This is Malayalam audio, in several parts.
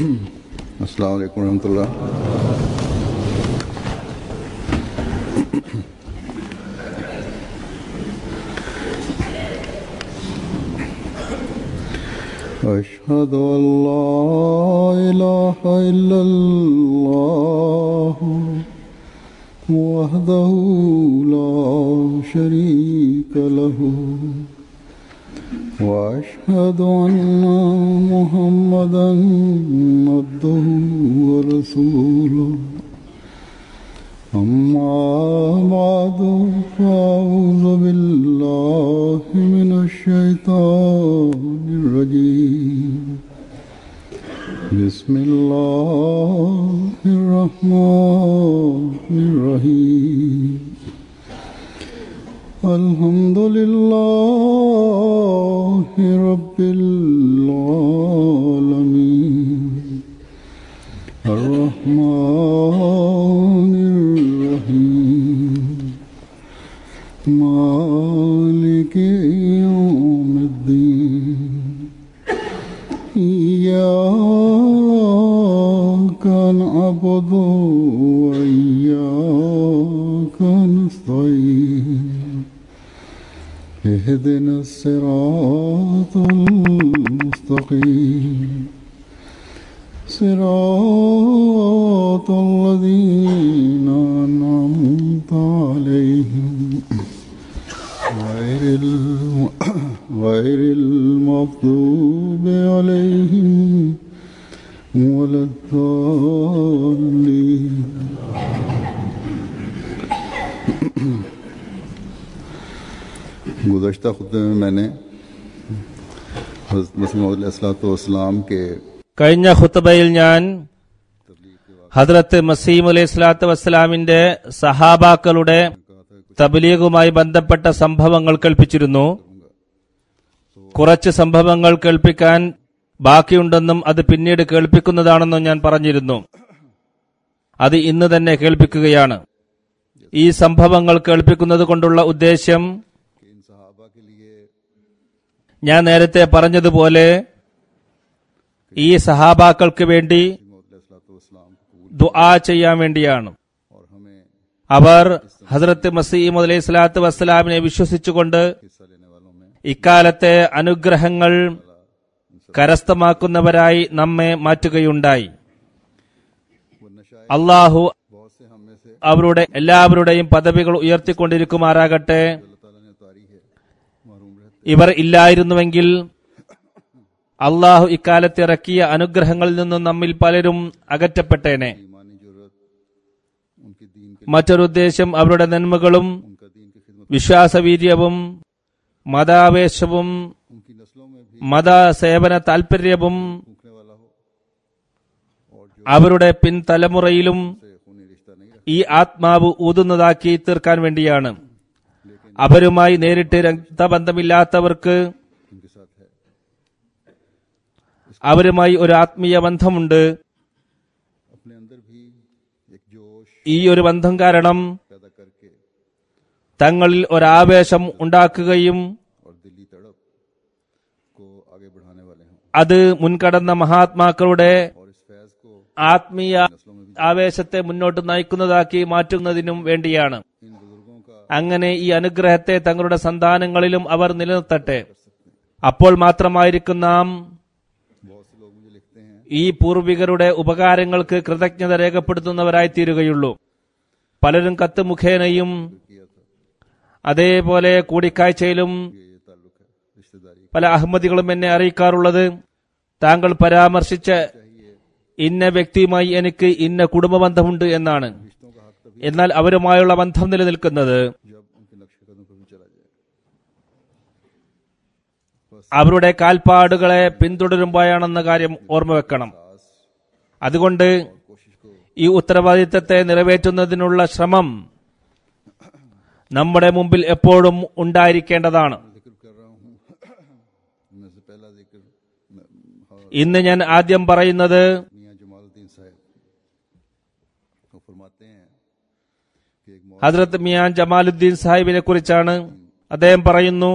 अस्सलाम वालेकुम रहमतुल्लाह أشهد أن لا إله إلا الله وحده لا شريك له وأشهد أن محمدا عبده ورسوله أما بعد فأعوذ بالله من الشيطان الرجيم بسم الله الرحمن الرحيم الحمد لله رب العالمين الرحمن الرحيم مالك يوم الدين إياك نعبد وإياك نستعين اهدنا الصراط المستقيم صراط الذين أنعمت عليهم غير الم... غير المغضوب عليهم ولا الضالين गुज़श्ता खुतबे में मैंने हज़रत मसीम के കഴിഞ്ഞ ഖുത്തബയിൽ ഞാൻ ഹദ്രത്ത് മസീം അലൈഹി സ്വലാത്തു വസ്സലാമിന്റെ സഹാബാക്കളുടെ തബ്ലീഗുമായി ബന്ധപ്പെട്ട സംഭവങ്ങൾ കേൾപ്പിച്ചിരുന്നു കുറച്ച് സംഭവങ്ങൾ കേൾപ്പിക്കാൻ ബാക്കിയുണ്ടെന്നും അത് പിന്നീട് കേൾപ്പിക്കുന്നതാണെന്നും ഞാൻ പറഞ്ഞിരുന്നു അത് ഇന്ന് തന്നെ കേൾപ്പിക്കുകയാണ് ഈ സംഭവങ്ങൾ കേൾപ്പിക്കുന്നത് കൊണ്ടുള്ള ഉദ്ദേശ്യം ഞാൻ നേരത്തെ പറഞ്ഞതുപോലെ ഈ സഹാബാക്കൾക്ക് വേണ്ടി ദുആ ചെയ്യാൻ വേണ്ടിയാണ് और हमें അവർ ഹസ്രത്ത് മസീം അലൈഹി സ്വലാത്തു വസ്സലാമിനെ വിശ്വസിച്ചുകൊണ്ട് हिस्सा लेने वालों में ഇക്കാലത്തെ അനുഗ്രഹങ്ങൾ കരസ്ഥമാക്കുന്നവരായി നമ്മെ മാറ്റുകയുണ്ടായി वरना शायद അള്ളാഹു बहुत से हम में से അവരുടെ എല്ലാവരുടെയും പദവികൾ ഉയർത്തിക്കൊണ്ടിരിക്കുമാറാകട്ടെ अल्लाह ताला ने उतारी है महरूम रहते ഇവർ ഇല്ലായിരുന്നുവെങ്കിൽ അള്ളാഹു ഇക്കാലത്ത് ഇറക്കിയ അനുഗ്രഹങ്ങളിൽ നിന്നും നമ്മിൽ പലരും അകറ്റപ്പെട്ടേനെ ईमानी जरूरत उनकी दीन के മറ്റൊരു ഉദ്ദേശം അവരുടെ നന്മകളും उनका दीन की खिदमत വിശ്വാസവീര്യവും മതാവേശവും उनकी नस्लों में भी മത സേവന താൽപര്യവും भूखने वाला हो और जो അവരുടെ പിൻതലമുറയിലും से खूनी रिश्ता नहीं रखता ഈ ആത്മാവ് ഊതുന്നതാക്കി തീർക്കാൻ വേണ്ടിയാണ് അവരുമായി നേരിട്ട് രക്തബന്ധമില്ലാത്തവർക്ക് उनके साथ है അവരുമായി ഒരു ആത്മീയ ബന്ധമുണ്ട് अपने अंदर भी एक जोश ഈ ഒരു ബന്ധം കാരണം पैदा करके തങ്ങളിൽ ഒരാവേശം ഉണ്ടാക്കുകയും और दिली तड़प को आगे बढ़ाने वाले हों അത് മുൻകടന്ന മഹാത്മാക്കളുടെ और इस फैज को ആത്മീയ ആവേശത്തെ മുന്നോട്ട് നയിക്കുന്നതാക്കി മാറ്റുന്നതിനും വേണ്ടിയാണ് इन बुजुर्गों का അങ്ങനെ ഈ അനുഗ്രഹത്തെ തങ്ങളുടെ സന്താനങ്ങളിലും അവർ നിലനിർത്തട്ടെ അപ്പോൾ മാത്രമായിരിക്കും നാം बहुत से लोग मुझे लिखते हैं ഈ പൂർവികരുടെ ഉപകാരങ്ങൾക്ക് കൃതജ്ഞത രേഖപ്പെടുത്തുന്നവരായി തീരുകയുള്ളൂ പലരും കത്ത് മുഖേനയും किया था അതേപോലെ കൂടിക്കാഴ്ചയിലും ये ये ताल्लुक है रिश्तेदारी പല അഹമ്മദികളും എന്നെ അറിയിക്കാറുള്ളത് താങ്കൾ പരാമർശിച്ച ഇന്ന വ്യക്തിയുമായി എനിക്ക് ഇന്ന കുടുംബ ബന്ധമുണ്ട് എന്നാണ് रिश्तों का हक तभी എന്നാൽ അവരുമായുള്ള ബന്ധം നിലനിൽക്കുന്നത് जब उनके नक्शे कदम पर भी चला जाए അവരുടെ കാൽപ്പാടുകളെ പിന്തുടരുമ്പോഴാണെന്ന കാര്യം ഓർമ്മ വെക്കണം खास അതുകൊണ്ട് कोशिश को ഈ ഉത്തരവാദിത്തത്തെ നിറവേറ്റുന്നതിനുള്ള ശ്രമം നമ്മുടെ മുമ്പിൽ എപ്പോഴും ഉണ്ടായിരിക്കേണ്ടതാണ് जिक्र कर रहा हूँ मैं से पहला जिक्र मैं- हाँ, ഇന്ന് ഞാൻ ആദ്യം പറയുന്നത് मियाँ जमालुद्दीन साहब वो फरमाते हैं कि एक मौत ഹസ്രത്ത് മിയാൻ ജമാലുദ്ദീൻ സാഹിബിനെ കുറിച്ചാണ് അദ്ദേഹം പറയുന്നു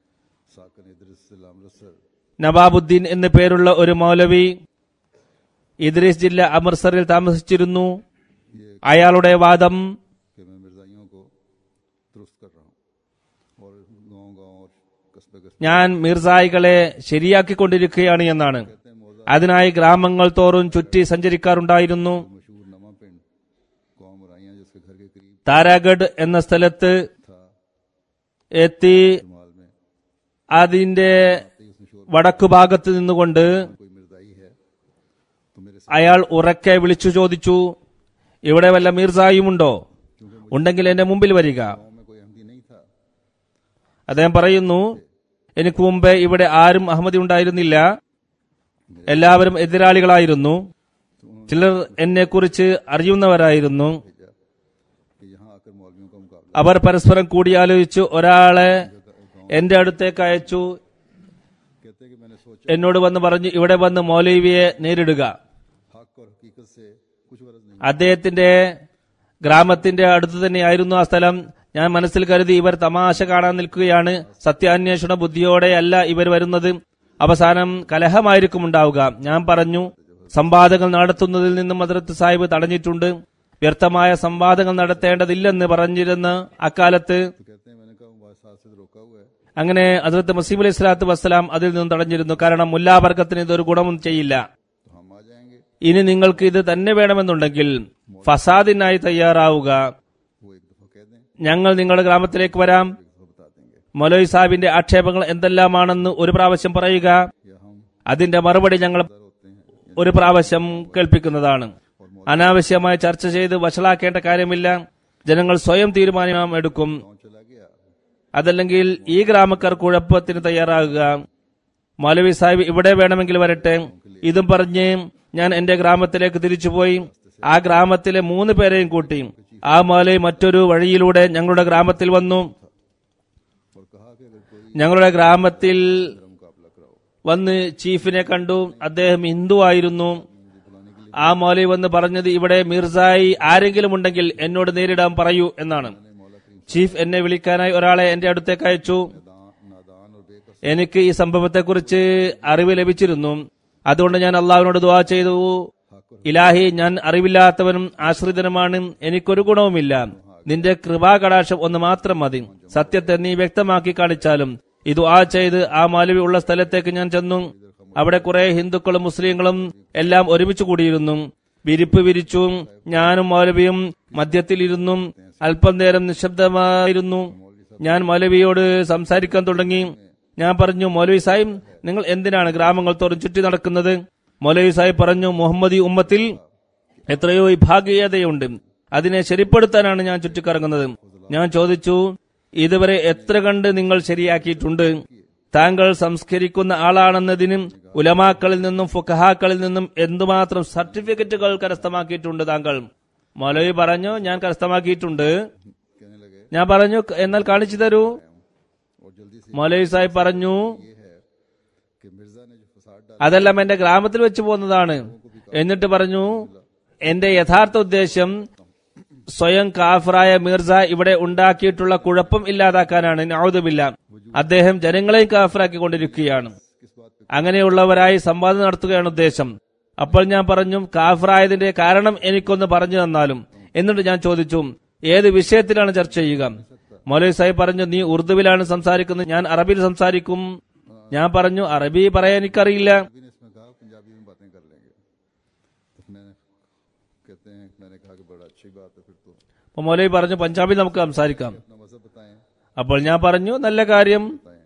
साकन इदरस अमृतसर നവാബുദ്ദീൻ എന്നു പേരുള്ള ഒരു മൗലവി ഇദ്രീസ് ജില്ല അമൃത്സറിൽ താമസിച്ചിരുന്നു അയാളുടെ വാദം कि मैं मिर्जाइयों को दुरुस्त कर रहा हूँ और गांव गांव और कस्बे कस्बे ഞാൻ മിർസായികളെ ശരിയാക്കിക്കൊണ്ടിരിക്കുകയാണ് എന്നാണ് അതിനായി ഗ്രാമങ്ങൾ തോറും ചുറ്റി സഞ്ചരിക്കാറുണ്ടായിരുന്നു मशहूर नमा पिंड कौम राइयां जिसके घर के करीब താരാഗഡ് എന്ന സ്ഥലത്ത് था എത്തി माल में അതിന്റെ उसने शोर വടക്കു ഭാഗത്ത് നിന്നുകൊണ്ട് कोई मिर्जाई है तो मेरे അയാൾ ഉറക്കെ വിളിച്ചു ചോദിച്ചു ഇവിടെ വല്ല മീർസായുമുണ്ടോ ഉണ്ടെങ്കിൽ എന്റെ മുമ്പിൽ വരിക गांव में कोई अहमदी नहीं था അദ്ദേഹം പറയുന്നു എനിക്ക് മുമ്പേ ഇവിടെ ആരും അഹമ്മദി ഉണ്ടായിരുന്നില്ല എല്ലാവരും എതിരാളികളായിരുന്നു ചിലർ എന്നെ കുറിച്ച് അറിയുന്നവരായിരുന്നു भेजा कि यहाँ आकर मौलवियों का मुकाबला അവർ പരസ്പരം കൂടിയാലോചിച്ചു ഒരാളെ എന്റെ അടുത്തേക്ക് അയച്ചു कहते कि मैंने सोचा എന്നോട് വന്ന് പറഞ്ഞു ഇവിടെ വന്ന് മൗലവിയെ നേരിടുക हक और हकीकत से कुछ गरज नहीं അദ്ദേഹത്തിന്റെ ഗ്രാമത്തിന്റെ അടുത്ത് തന്നെയായിരുന്നു ആ സ്ഥലം ഞാൻ മനസ്സിൽ കരുതി ഇവർ തമാശ കാണാൻ നിൽക്കുകയാണ് സത്യാന്വേഷണ ബുദ്ധിയോടെയല്ല ഇവർ വരുന്നത് അവസാനം കലഹമായിരിക്കും ഉണ്ടാവുക ഞാൻ പറഞ്ഞു സംവാദങ്ങൾ നടത്തുന്നതിൽ നിന്നും മദ്രത്ത് സാഹിബ് തടഞ്ഞിട്ടുണ്ട് വ്യർത്ഥമായ സംവാദങ്ങൾ നടത്തേണ്ടതില്ലെന്ന് പറഞ്ഞിരുന്ന അക്കാലത്ത് तो कहते हैं मैंने कहा मुबारक साहब से तो रोका हुआ है അങ്ങനെ ഹസരത്ത് മസീം അലൈഹി സ്വലാത്തു വസ്സലാം അതിൽ നിന്നും തടഞ്ഞിരുന്നു കാരണം മുല്ലാവർഗത്തിന് ഇതൊരു ഗുണവും ചെയ്യില്ല तो हम आ जाएंगे ഇനി നിങ്ങൾക്ക് ഇത് തന്നെ വേണമെന്നുണ്ടെങ്കിൽ ഫസാദിനായി തയ്യാറാവുക वो एक दफा कह दें ഞങ്ങൾ നിങ്ങളുടെ ഗ്രാമത്തിലേക്ക് വരാം एक दफा बता देंगे മൊലോയ് സാഹിബിന്റെ ആക്ഷേപങ്ങൾ എന്തെല്ലാമാണെന്ന് ഒരു പ്രാവശ്യം പറയുക या हम അതിന്റെ മറുപടി ഞങ്ങൾ डर होते हैं ഒരു പ്രാവശ്യം കേൾപ്പിക്കുന്നതാണ് അനാവശ്യമായി ചർച്ച ചെയ്ത് വഷളാക്കേണ്ട കാര്യമില്ല ജനങ്ങൾ സ്വയം തീരുമാനം എടുക്കും गाँव चला गया അതല്ലെങ്കിൽ ഈ ഗ്രാമക്കാർ കുഴപ്പത്തിന് തയ്യാറാകുക മൗലവി സാഹിബ് ഇവിടെ വേണമെങ്കിൽ വരട്ടെ ഇതും പറഞ്ഞ് ഞാൻ എന്റെ ഗ്രാമത്തിലേക്ക് തിരിച്ചുപോയി ആ ഗ്രാമത്തിലെ മൂന്ന് പേരെയും കൂട്ടി ആ മൗലവി മറ്റൊരു വഴിയിലൂടെ ഞങ്ങളുടെ ഗ്രാമത്തിൽ വന്നു और कहा कि अगर कोई ഞങ്ങളുടെ ഗ്രാമത്തിൽ मेरा मुकाबला कराओ വന്ന് ചീഫിനെ കണ്ടു അദ്ദേഹം ഹിന്ദു ആയിരുന്നു ആ മൗലവി വന്ന് പറഞ്ഞത് ഇവിടെ മിർസായി ആരെങ്കിലും ഉണ്ടെങ്കിൽ എന്നോട് നേരിടാൻ പറയൂ എന്നാണ് ചീഫ് എന്നെ വിളിക്കാനായി ഒരാളെ എന്റെ അടുത്തേക്ക് അയച്ചു दान नादान और बेकस എനിക്ക് ഈ സംഭവത്തെക്കുറിച്ച് അറിവ് ലഭിച്ചിരുന്നു അതുകൊണ്ട് ഞാൻ അള്ളാഹുവിനോട് ദുവാ ചെയ്തു ഇലാഹി ഞാൻ അറിവില്ലാത്തവനും ആശ്രിതനുമാണ് എനിക്കൊരു ഗുണവുമില്ല നിന്റെ കൃപാകടാക്ഷം ഒന്ന് മാത്രം മതി സത്യത്തെ നീ വ്യക്തമാക്കി കാണിച്ചാലും ഇത് ആ ചെയ്ത് ആ മാലവി ഉള്ള സ്ഥലത്തേക്ക് ഞാൻ ചെന്നു അവിടെ കുറെ ഹിന്ദുക്കളും മുസ്ലിങ്ങളും എല്ലാം ഒരുമിച്ച് കൂടിയിരുന്നു വിരിപ്പ് വിരിച്ചു ഞാനും മൗലവിയും മധ്യത്തിലിരുന്നു അല്പം നേരം നിശബ്ദമായിരുന്നു ഞാൻ മൗലവിയോട് സംസാരിക്കാൻ തുടങ്ങി ഞാൻ പറഞ്ഞു മൗലവി സാഹിബ് നിങ്ങൾ എന്തിനാണ് ഗ്രാമങ്ങൾ തോറും ചുറ്റി നടക്കുന്നത് മൗലവി സാഹിബ് പറഞ്ഞു മുഹമ്മദി ഉമ്മത്തിൽ എത്രയോ വിഭാഗീയതയുണ്ട് അതിനെ ശരിപ്പെടുത്താനാണ് ഞാൻ ചുറ്റിക്കറങ്ങുന്നത് ഞാൻ ചോദിച്ചു ഇതുവരെ എത്ര കണ്ട് നിങ്ങൾ ശരിയാക്കിയിട്ടുണ്ട് താങ്കൾ സംസ്കരിക്കുന്ന ആളാണെന്നതിനും ഉലമാക്കളിൽ നിന്നും ഫുഖഹാക്കളിൽ നിന്നും എന്തുമാത്രം സർട്ടിഫിക്കറ്റുകൾ കരസ്ഥമാക്കിയിട്ടുണ്ട് താങ്കൾ മൗലവി പറഞ്ഞു ഞാൻ കരസ്ഥമാക്കിയിട്ടുണ്ട് कहने लगे ഞാൻ പറഞ്ഞു എന്നാൽ കാണിച്ചു തരൂ और जल्दी से മൗലവി സാഹിബ് പറഞ്ഞു ये है कि मिर्जा ने जो फसाद डाला അതെല്ലാം എന്റെ ഗ്രാമത്തിൽ വെച്ച് പോകുന്നതാണ് എന്നിട്ട് പറഞ്ഞു എന്റെ യഥാർത്ഥ ഉദ്ദേശം സ്വയം കാഫറായ മിർസ ഇവിടെ ഉണ്ടാക്കിയിട്ടുള്ള കുഴപ്പം ഇല്ലാതാക്കാനാണ് നൗദുബില്ല അദ്ദേഹം ജനങ്ങളെയും കാഫറാക്കിക്കൊണ്ടിരിക്കുകയാണ് किस बात पे അങ്ങനെയുള്ളവരായി സംവാദം നടത്തുകയാണ് ഉദ്ദേശം അപ്പോൾ ഞാൻ പറഞ്ഞു കാഫറായതിന്റെ കാരണം എനിക്കൊന്ന് പറഞ്ഞു തന്നാലും എന്നിട്ട് ഞാൻ ചോദിച്ചു ഏത് വിഷയത്തിലാണ് ചർച്ച ചെയ്യുക മൗലവി സാഹിബ് പറഞ്ഞു നീ ഉറുദുവിലാണ് സംസാരിക്കുന്നത് ഞാൻ അറബിയിൽ സംസാരിക്കും ഞാൻ പറഞ്ഞു അറബി പറയാൻ എനിക്കറിയില്ല भी ने इसमें कहा पंजाबी में बातें कर लेंगे तो मैंने कहते हैं मैंने कहा कि बड़ा अच्छी बात है फिर तो അപ്പൊ മൗലവി പറഞ്ഞു പഞ്ചാബിൽ നമുക്ക് സംസാരിക്കാം अपना मजहब बताएं അപ്പോൾ ഞാൻ പറഞ്ഞു നല്ല കാര്യം बताएं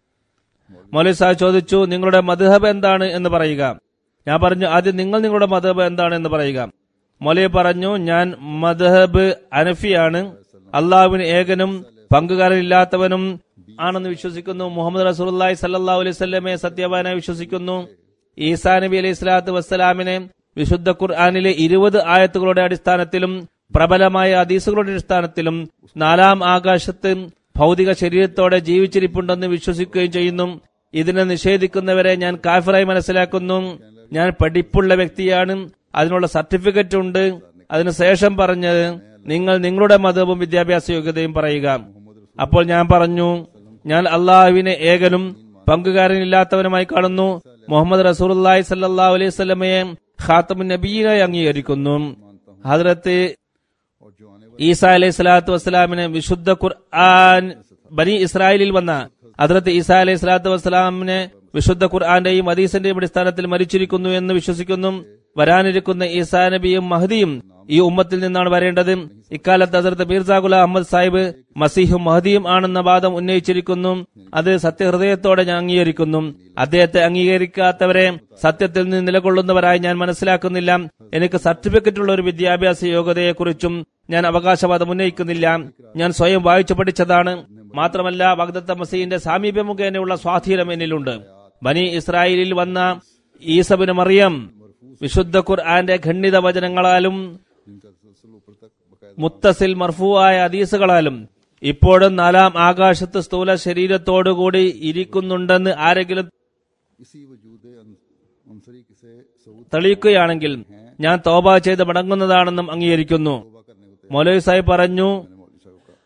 മൗലവി സാഹിബ് ചോദിച്ചു നിങ്ങളുടെ മധുഹബ് എന്താണ് എന്ന് പറയുക ഞാൻ പറഞ്ഞു ആദ്യം നിങ്ങൾ നിങ്ങളുടെ മധുഹബ് എന്താണ് എന്ന് പറയുക മൗലവി പറഞ്ഞു ഞാൻ മധുഹബ് അനഫിയാണ് അള്ളാഹുവിന് ഏകനും പങ്കുകാരനില്ലാത്തവനും ആണെന്ന് വിശ്വസിക്കുന്നു മുഹമ്മദ് റസൂലി സല്ലാഹു അലൈഹി സ്വല്ലമെ സത്യവാനായി വിശ്വസിക്കുന്നു ഈസാ നബി അലൈഹി സ്വലാത്തു വസ്സലാമിനെ വിശുദ്ധ ഖുർആാനിലെ ഇരുപത് ആയത്തുകളുടെ അടിസ്ഥാനത്തിലും പ്രബലമായ ഹദീസുകളുടെ അടിസ്ഥാനത്തിലും നാലാം ആകാശത്ത് ഭൗതിക ശരീരത്തോടെ ജീവിച്ചിരിപ്പുണ്ടെന്ന് വിശ്വസിക്കുകയും ചെയ്യുന്നു ഇതിനെ നിഷേധിക്കുന്നവരെ ഞാൻ കാഫിറായി മനസ്സിലാക്കുന്നു ഞാൻ പഠിപ്പുള്ള വ്യക്തിയാണ് അതിനുള്ള സർട്ടിഫിക്കറ്റ് ഉണ്ട് അതിനുശേഷം പറഞ്ഞത് നിങ്ങൾ നിങ്ങളുടെ മതവും വിദ്യാഭ്യാസ യോഗ്യതയും പറയുക അപ്പോൾ ഞാൻ പറഞ്ഞു ഞാൻ അള്ളാഹുവിനെ ഏകനും പങ്കുകാരനില്ലാത്തവനുമായി കാണുന്നു മുഹമ്മദ് റസൂലുള്ളാഹി സല്ലല്ലാഹു അലൈഹി സ്വലമയെ ഖാത്തമുൻ നബീനായി അംഗീകരിക്കുന്നു ഹദ്രത്ത് और जो आने ഈസാ അലൈഹി സ്വലാത്തു വസ്സലാമിന് വിശുദ്ധ ഖുർആൻ ബനി ഇസ്രായേലിൽ വന്ന ഹദ്രത്ത് ഈസാ അലൈഹി സ്വലാത്തു വസ്സലാമിനെ വിശുദ്ധ ഖുർആന്റെയും ഹദീസിന്റെയും അടിസ്ഥാനത്തിൽ മരിച്ചിരിക്കുന്നു എന്ന് വിശ്വസിക്കുന്നു വരാനിരിക്കുന്ന ഈസാ നബിയും മഹദിയും ഈ ഉമ്മത്തിൽ നിന്നാണ് വരേണ്ടത് ഇക്കാലത്ത് ഹസരത്ത് മീർസ ഗുലാം അഹമ്മദ് സാഹിബ് മസീഹും മഹദിയും ആണെന്ന വാദം ഉന്നയിച്ചിരിക്കുന്നു അത് സത്യഹൃദയത്തോടെ ഞാൻ അംഗീകരിക്കുന്നു അദ്ദേഹത്തെ അംഗീകരിക്കാത്തവരെ സത്യത്തിൽ നിന്ന് നിലകൊള്ളുന്നവരായി ഞാൻ മനസ്സിലാക്കുന്നില്ല എനിക്ക് സർട്ടിഫിക്കറ്റ് ഉള്ള ഒരു വിദ്യാഭ്യാസ യോഗ്യതയെക്കുറിച്ചും ഞാൻ അവകാശവാദം ഉന്നയിക്കുന്നില്ല ഞാൻ സ്വയം വായിച്ചു പഠിച്ചതാണ് മാത്രമല്ല വഗ്ദത്ത മസീന്റെ സാമീപ്യ മുഖേനയുള്ള സ്വാധീനം എന്നിലുണ്ട് ബനി ഇസ്രായേലിൽ വന്ന ഈസബിന് മറിയം വിശുദ്ധ ഖുർആന്റെ ഖണ്ഡിത വചനങ്ങളാലും जिनका तसलसल ऊपर तक बकायदा മുത്തസിൽ മർഫുവായ ഹദീസുകളാലും ഇപ്പോഴും നാലാം ആകാശത്ത് സ്ഥൂല ശരീരത്തോടുകൂടി ഇരിക്കുന്നുണ്ടെന്ന് ആരെങ്കിലും इसी वजूद अंसरी से सऊद തെളിയിക്കുകയാണെങ്കിൽ ഞാൻ തോബ ചെയ്ത് മടങ്ങുന്നതാണെന്നും അംഗീകരിക്കുന്നു तौबा करने को तैयार മൗലവി സാഹിബ് പറഞ്ഞു मैंने मौलवी साहब को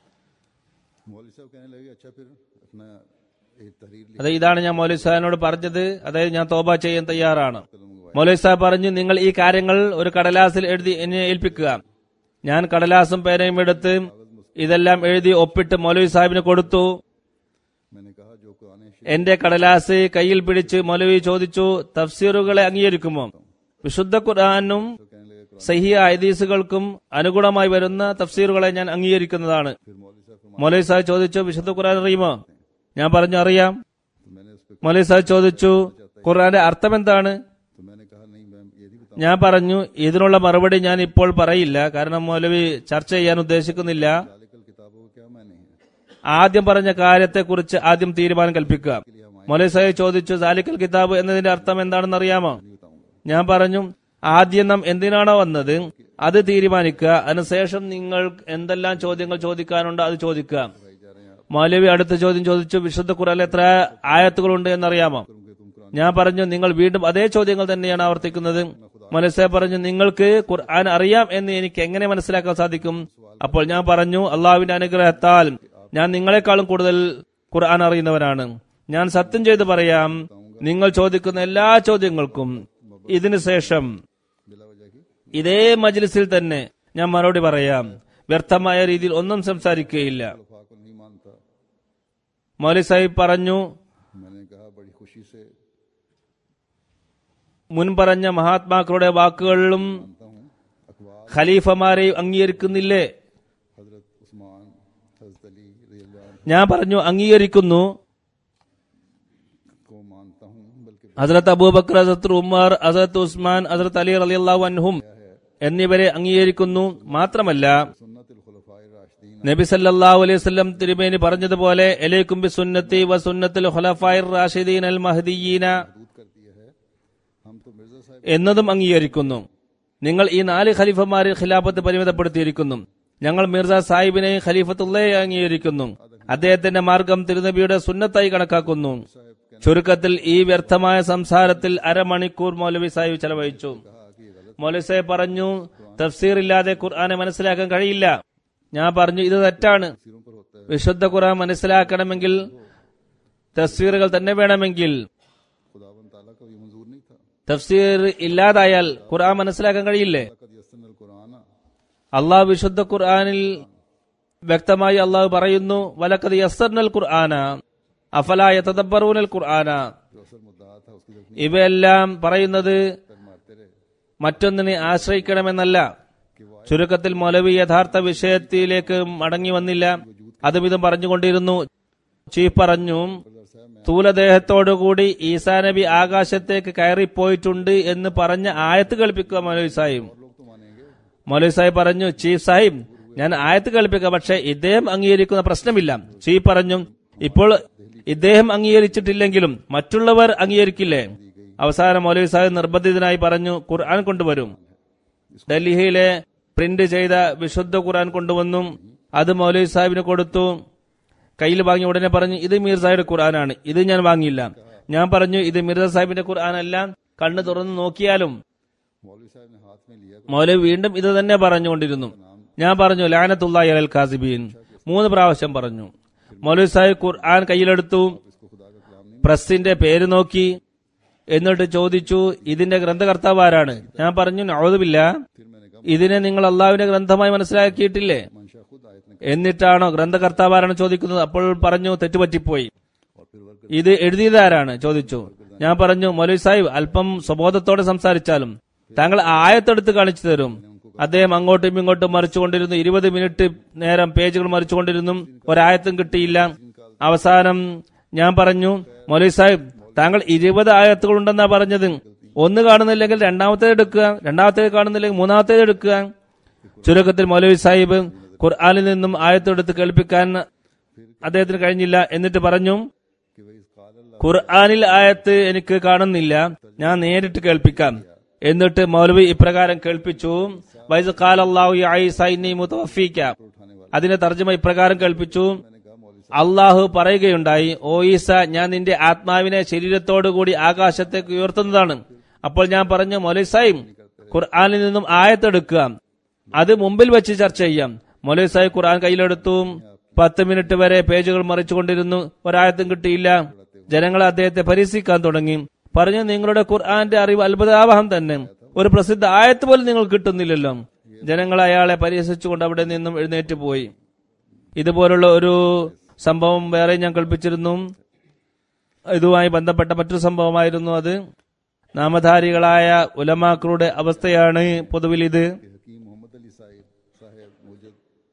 कहा मौलवी साहब कहने लगे अच्छा फिर अपना एक तहरीर लिख അത് ഇതാണ് ഞാൻ മൗലവി സാഹിബിനോട് പറഞ്ഞത് അതായത് ഞാൻ തോബ ചെയ്യാൻ തയ്യാറാണ് മൗലവി സാഹിബ് പറഞ്ഞു നിങ്ങൾ ഈ കാര്യങ്ങൾ ഒരു കടലാസിൽ എഴുതി എന്നെ ഏൽപ്പിക്കുക ഞാൻ കടലാസും പേനയും എടുത്ത് ഇതെല്ലാം എഴുതി ഒപ്പിട്ട് മൗലവി സാഹിബിന് കൊടുത്തു मैंने कहा जो कुरान എന്റെ കടലാസ് കയ്യിൽ പിടിച്ച് മൗലവി ചോദിച്ചു തഫ്സീറുകളെ അംഗീകരിക്കുമോ വിശുദ്ധ ഖുർആാനും कहने लगे സഹിയ ഹദീസുകൾക്കും അനുഗുണമായി വരുന്ന തഫ്സീറുകളെ ഞാൻ അംഗീകരിക്കുന്നതാണ് फिर मौलवी साहब फरमाया മൗലവി സാഹിബ് ചോദിച്ചു വിശുദ്ധ ഖുർആൻ അറിയുമോ ഞാൻ പറഞ്ഞു അറിയാം तो मैंने उस पर മൗലവി സാഹിബ് ചോദിച്ചു ഖുർആന്റെ അർത്ഥം എന്താണ് तो मैंने कहा नहीं मैं ये नहीं बताऊं ഞാൻ പറഞ്ഞു ഇതിനുള്ള മറുപടി ഞാൻ ഇപ്പോൾ പറയില്ല കാരണം മൗലവി ചർച്ച ചെയ്യാൻ ഉദ്ദേശിക്കുന്നില്ല जालिकल किताबों को क्या मैंने है ആദ്യം പറഞ്ഞ കാര്യത്തെക്കുറിച്ച് ആദ്യം തീരുമാനം കൽപ്പിക്കുക മൗലവി സാഹിബ് ചോദിച്ചു സാലിക്കൽ കിതാബ് എന്നതിന്റെ അർത്ഥം എന്താണെന്ന് അറിയാമോ नहीं बताऊंगा ഞാൻ പറഞ്ഞു ആദ്യം നാം എന്തിനാണോ വന്നത് അത് തീരുമാനിക്കുക അതിനുശേഷം നിങ്ങൾ എന്തെല്ലാം ചോദ്യങ്ങൾ ചോദിക്കാനുണ്ടോ അത് ചോദിക്കുക भाई जा रहे हैं आप മൗലവി അടുത്ത ചോദ്യം ചോദിച്ചു വിശുദ്ധ ഖുറാനിൽ എത്ര ആയത്തുകളുണ്ട് എന്നറിയാമോ करूंगे तुम कुरान ഞാൻ പറഞ്ഞു നിങ്ങൾ വീണ്ടും അതേ ചോദ്യങ്ങൾ തന്നെയാണ് ആവർത്തിക്കുന്നത് മനസ്സെ പറഞ്ഞു നിങ്ങൾക്ക് ഖുർആൻ അറിയാം എന്ന് എനിക്ക് എങ്ങനെ മനസ്സിലാക്കാൻ സാധിക്കും അപ്പോൾ ഞാൻ പറഞ്ഞു അള്ളാഹുവിന്റെ അനുഗ്രഹത്താൽ ഞാൻ നിങ്ങളെക്കാളും കൂടുതൽ ഖുർആൻ അറിയുന്നവരാണ് ഞാൻ സത്യം ചെയ്ത് പറയാം നിങ്ങൾ ചോദിക്കുന്ന എല്ലാ ചോദ്യങ്ങൾക്കും ഇതിനു ശേഷം बिला वजह की ഇതേ മജ്ലിസിൽ തന്നെ ഞാൻ മറുപടി പറയാം വ്യർത്ഥമായ രീതിയിൽ ഒന്നും സംസാരിക്കുകയില്ല खलफा को नहीं मानता മൗലി സാഹിബ് പറഞ്ഞു मैंने कहा बड़ी खुशी से മുൻ പറഞ്ഞ മഹാത്മാക്കളുടെ വാക്കുകളിലും मानता हूँ अखबार ഖലീഫമാരെയും അംഗീകരിക്കുന്നില്ലേ हजरत उस्मान हजरत अली रज़ी अल्लाह अन्हु ഞാൻ പറഞ്ഞു അംഗീകരിക്കുന്നു को मानता हूँ बल्कि ഹസരത്ത് അബൂബക്കർ ഹസരത്ത് ഉമർ ഹസരത്ത് ഉസ്മാൻ ഹസരത്ത് അലി അലി അള്ളാഹു അൻഹും എന്നിവരെ അംഗീകരിക്കുന്നു മാത്രമല്ല सुन्नत खुलफाए राशिदीन നബി സല്ലല്ലാഹു അലൈഹി വസല്ലം തിരുമേനി പറഞ്ഞതുപോലെ എലൈക്കും ബി സുന്നത്തി വ സുന്നത്തിൽ ഖുലഫായിർ റാഷിദീൻ അൽ മഹ്ദിയീന दूध कर दिया है हम तो मिर्जा साहब എന്നതും അംഗീകരിക്കുന്നു നിങ്ങൾ ഈ നാല് ഖലീഫമാരിൽ ഖിലാഫത്ത് പരിമിതപ്പെടുത്തിയിരിക്കുന്നു ഞങ്ങൾ മിർസ സാഹിബിനെയും ഖലീഫത്തുള്ളയെ അംഗീകരിക്കുന്നു അദ്ദേഹത്തിന്റെ മാർഗം തിരുനബിയുടെ സുന്നത്തായി കണക്കാക്കുന്നു ചുരുക്കത്തിൽ ഈ വ്യർത്ഥമായ സംസാരത്തിൽ അരമണിക്കൂർ മൗലവി സാഹിബ് ചെലവഴിച്ചു മൗലവി സാഹിബ് പറഞ്ഞു തഫ്സീർ ഇല്ലാതെ ഖുർആനെ മനസ്സിലാക്കാൻ കഴിയില്ല ഞാൻ പറഞ്ഞു ഇത് തെറ്റാണ് सिरों पर होता है വിശുദ്ധ ഖുർആൻ മനസ്സിലാക്കണമെങ്കിൽ തഫ്സീറുകൾ തന്നെ വേണമെങ്കിൽ खुदावन ताला का ये मंजूर नहीं था തഫ്സീർ ഇല്ലാതായാൽ ഖുർആൻ മനസ്സിലാക്കാൻ കഴിയില്ലേ लक़द यस्सरनल कुरान അള്ളാഹു വിശുദ്ധ ഖുർആനിൽ വ്യക്തമായി അള്ളാഹു പറയുന്നു വലക്കത് യസ്സർനൽ ഖുർആന അഫലായ തദബ്ബറൂനൽ ഖുർആന जो असर मुद्दा था उसकी जब ഇവയെല്ലാം പറയുന്നത് कर मारते रहे മറ്റൊന്നിനെ ആശ്രയിക്കണമെന്നല്ല ചുരുക്കത്തിൽ മൗലവി യഥാർത്ഥ വിഷയത്തിലേക്ക് മടങ്ങി വന്നില്ല അതും ഇതും പറഞ്ഞുകൊണ്ടിരുന്നു ചീഫ് പറഞ്ഞു സ്ഥൂലദേഹത്തോടുകൂടി ഈസാ നബി ആകാശത്തേക്ക് കയറിപ്പോയിട്ടുണ്ട് എന്ന് പറഞ്ഞ ആയത്ത് കേൾപ്പിക്കുക മൗലവി സാഹിബ് लोग तो मानेंगे മൗലവി സാഹിബ് പറഞ്ഞു ചീഫ് സാഹിബ് ഞാൻ ആയത്ത് കേൾപ്പിക്കുക പക്ഷെ ഇദ്ദേഹം അംഗീകരിക്കുന്ന പ്രശ്നമില്ല ചീഫ് പറഞ്ഞു ഇപ്പോൾ ഇദ്ദേഹം അംഗീകരിച്ചിട്ടില്ലെങ്കിലും മറ്റുള്ളവർ അംഗീകരിക്കില്ലേ അവസാനം മൗലവി സാഹിബ് നിർബന്ധിതനായി പറഞ്ഞു ഖുർആൻ കൊണ്ടുവരും ഡൽഹിയിലെ പ്രിന്റ് ചെയ്ത വിശുദ്ധ ഖുർആൻ കൊണ്ടുവന്നു അത് മൗലവി സാഹിബിന് കൊടുത്തു കയ്യിൽ വാങ്ങി ഉടനെ പറഞ്ഞു ഇത് മീർ സാഹിബിന്റെ ഖുർആനാണ് ഇത് ഞാൻ വാങ്ങിയില്ല ഞാൻ പറഞ്ഞു ഇത് മിർസ സാഹിബിന്റെ ഖുർആനല്ല കണ്ണ് തുറന്ന് നോക്കിയാലും मौलवी साहब ने हाथ में लिया മൗലവി വീണ്ടും ഇത് തന്നെ പറഞ്ഞുകൊണ്ടിരുന്നു ഞാൻ പറഞ്ഞു ലാനത്തുല്ലാഹി അലൽ കാസിബീൻ മൂന്ന് പ്രാവശ്യം പറഞ്ഞു മൗലവി സാഹിബ് ഖുർആൻ കയ്യിലെടുത്തു इसको खुदा का कलाम नहीं പ്രസിന്റെ പേര് നോക്കി എന്നിട്ട് ചോദിച്ചു ഇതിന്റെ ഗ്രന്ഥകർത്താവ് ആരാണ് ഞാൻ പറഞ്ഞു നവതുമില്ല फिर मैंने कहा ഇതിനെ നിങ്ങൾ അള്ളാഹുവിന്റെ ഗ്രന്ഥമായി മനസ്സിലാക്കിയിട്ടില്ലേ मंशा खुद आयत ने എന്നിട്ടാണോ ഗ്രന്ഥകർത്താവ് ആരാണ് ചോദിക്കുന്നത് അപ്പോൾ പറഞ്ഞു തെറ്റുപറ്റിപ്പോയി और फिर वर्क ഇത് എഴുതിയതാരാണ് ചോദിച്ചു ഞാൻ പറഞ്ഞു മൗലവി സാഹിബ് അല്പം സ്വബോധത്തോടെ സംസാരിച്ചാലും താങ്കൾ ആയത്തെടുത്ത് കാണിച്ചു തരും അദ്ദേഹം അങ്ങോട്ടും ഇങ്ങോട്ടും മറിച്ചുകൊണ്ടിരുന്നു ഇരുപത് മിനിറ്റ് നേരം പേജുകൾ മറിച്ചുകൊണ്ടിരുന്നു ഒരായത്തും കിട്ടിയില്ല അവസാനം ഞാൻ പറഞ്ഞു മൗലവി സാഹിബ് താങ്കൾ ഇരുപത് ആയത്തുകൾ ഉണ്ടെന്നാ പറഞ്ഞത് ഒന്ന് കാണുന്നില്ലെങ്കിൽ രണ്ടാമത്തേത് എടുക്കുക രണ്ടാമത്തേത് കാണുന്നില്ലെങ്കിൽ മൂന്നാമത്തേത് എടുക്കുക ചുരുക്കത്തിൽ മൗലവി സാഹിബ് ഖുർആാനിൽ നിന്നും ആയത്തെടുത്ത് കേൾപ്പിക്കാൻ അദ്ദേഹത്തിന് കഴിഞ്ഞില്ല എന്നിട്ട് പറഞ്ഞു कि वही काल अल्लाह ഖുർആാനിൽ ആയത്ത് എനിക്ക് കാണുന്നില്ല ഞാൻ നേരിട്ട് കേൾപ്പിക്കാം എന്നിട്ട് മൗലവി ഇപ്രകാരം കേൾപ്പിച്ചു വൈസ് കാലല്ലാഹു യാ ഈസ ഇന്നി മുതവഫീക उठाने वाला അതിന്റെ തർജ്ജമ ഇപ്രകാരം കേൾപ്പിച്ചു मैंने कहा मौलवी അള്ളാഹു പറയുകയുണ്ടായി ഓ ഈസ ഞാൻ നിന്റെ ആത്മാവിനെ ശരീരത്തോടുകൂടി ആകാശത്തേക്ക് ഉയർത്തുന്നതാണ് അപ്പോൾ ഞാൻ പറഞ്ഞു മൗലൈ സാഹിബ് ഖുർആാനിൽ നിന്നും ആയത്തെടുക്കുക അത് മുമ്പിൽ വെച്ച് ചർച്ച ചെയ്യാം മൗലൈ സാഹിബ് ഖുർആൻ കയ്യിലെടുത്തു പത്ത് മിനിറ്റ് വരെ പേജുകൾ മറിച്ചുകൊണ്ടിരുന്നു ഒരായത്തും കിട്ടിയില്ല ജനങ്ങൾ അദ്ദേഹത്തെ പരിഹസിക്കാൻ തുടങ്ങി പറഞ്ഞു നിങ്ങളുടെ ഖുർആന്റെ അറിവ് അത്ഭുതാവഹം തന്നെ ഒരു പ്രസിദ്ധ ആയത്ത് പോലും നിങ്ങൾ കിട്ടുന്നില്ലല്ലോ ജനങ്ങൾ അയാളെ പരിഹസിച്ചുകൊണ്ട് അവിടെ നിന്നും എഴുന്നേറ്റ് പോയി ഇതുപോലുള്ള ഒരു സംഭവം വേറെ ഞാൻ കൽപ്പിച്ചിരുന്നു ഇതുമായി ബന്ധപ്പെട്ട മറ്റൊരു സംഭവമായിരുന്നു അത് നാമധാരികളായ ഉലമാക്കളുടെ അവസ്ഥയാണ് പൊതുവിൽ ഇത് के हकीम मोहम्मद अली साहिब साहेब मुजद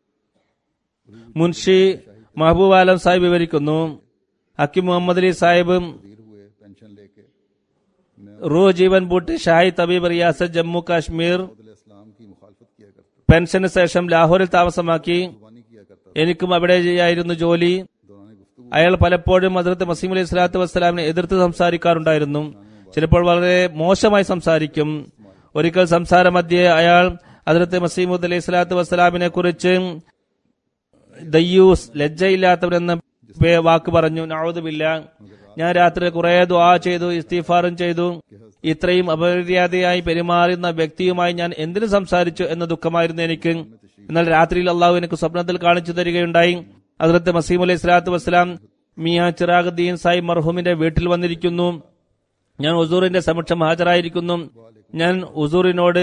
മുൻഷി മഹബൂബ് ആലം സാഹിബ് വിവരിക്കുന്നു ഹക്കിം മുഹമ്മദ് അലി സാഹിബ് तकदीर हुए पेंशन लेके मैं റൂ ജീവൻ ബൂട്ടി ഷാഹി തബീബ് റിയാസത്ത് ജമ്മു കാശ്മീർ अब्दुल इस्लाम की मुखालफत किया करता പെൻഷന് ശേഷം ലാഹോറിൽ താമസമാക്കി कुर्बानी किया करता എനിക്കും അവിടെ ആയിരുന്നു ജോലി दौरान गुफ्तु അയാൾ പലപ്പോഴും ഹദ്രത്ത് മസീം അലൈഹി സ്വലാത്തു വസ്സലാമിനെ എതിർത്ത് സംസാരിക്കാറുണ്ടായിരുന്നു ചിലപ്പോൾ വളരെ മോശമായി സംസാരിക്കും ഒരിക്കൽ സംസാര മധ്യേ അയാൾ ഹദ്രത്ത് മസീമുദ് അലൈഹി സ്വലാത്തു വസ്സലാമിനെ കുറിച്ച് ദയ്യൂസ് ലജ്ജയില്ലാത്തവരെന്ന പേ- വാക്ക് പറഞ്ഞു നഴുതുമില്ല ഞാൻ രാത്രി കുറെ ദുആ ചെയ്തു ഇസ്തീഫാറും ചെയ്തു ഇത്രയും അപമര്യാദയായി പെരുമാറുന്ന വ്യക്തിയുമായി ഞാൻ എന്തിനു സംസാരിച്ചു എന്ന ദുഃഖമായിരുന്നു എനിക്ക് എന്നാൽ രാത്രിയിൽ അള്ളാഹു എനിക്ക് സ്വപ്നത്തിൽ കാണിച്ചു തരികയുണ്ടായി അതിലത്തെ മസീം അലൈഹി സ്വലാത്തു വസ്സലാം മിയ ചിറാഖുദ്ദീൻ സാഹിബ് മർഹൂമിന്റെ വീട്ടിൽ വന്നിരിക്കുന്നു ഞാൻ ഉസൂറിന്റെ സമക്ഷം ഹാജരായിരിക്കുന്നു ഞാൻ ഉസൂറിനോട്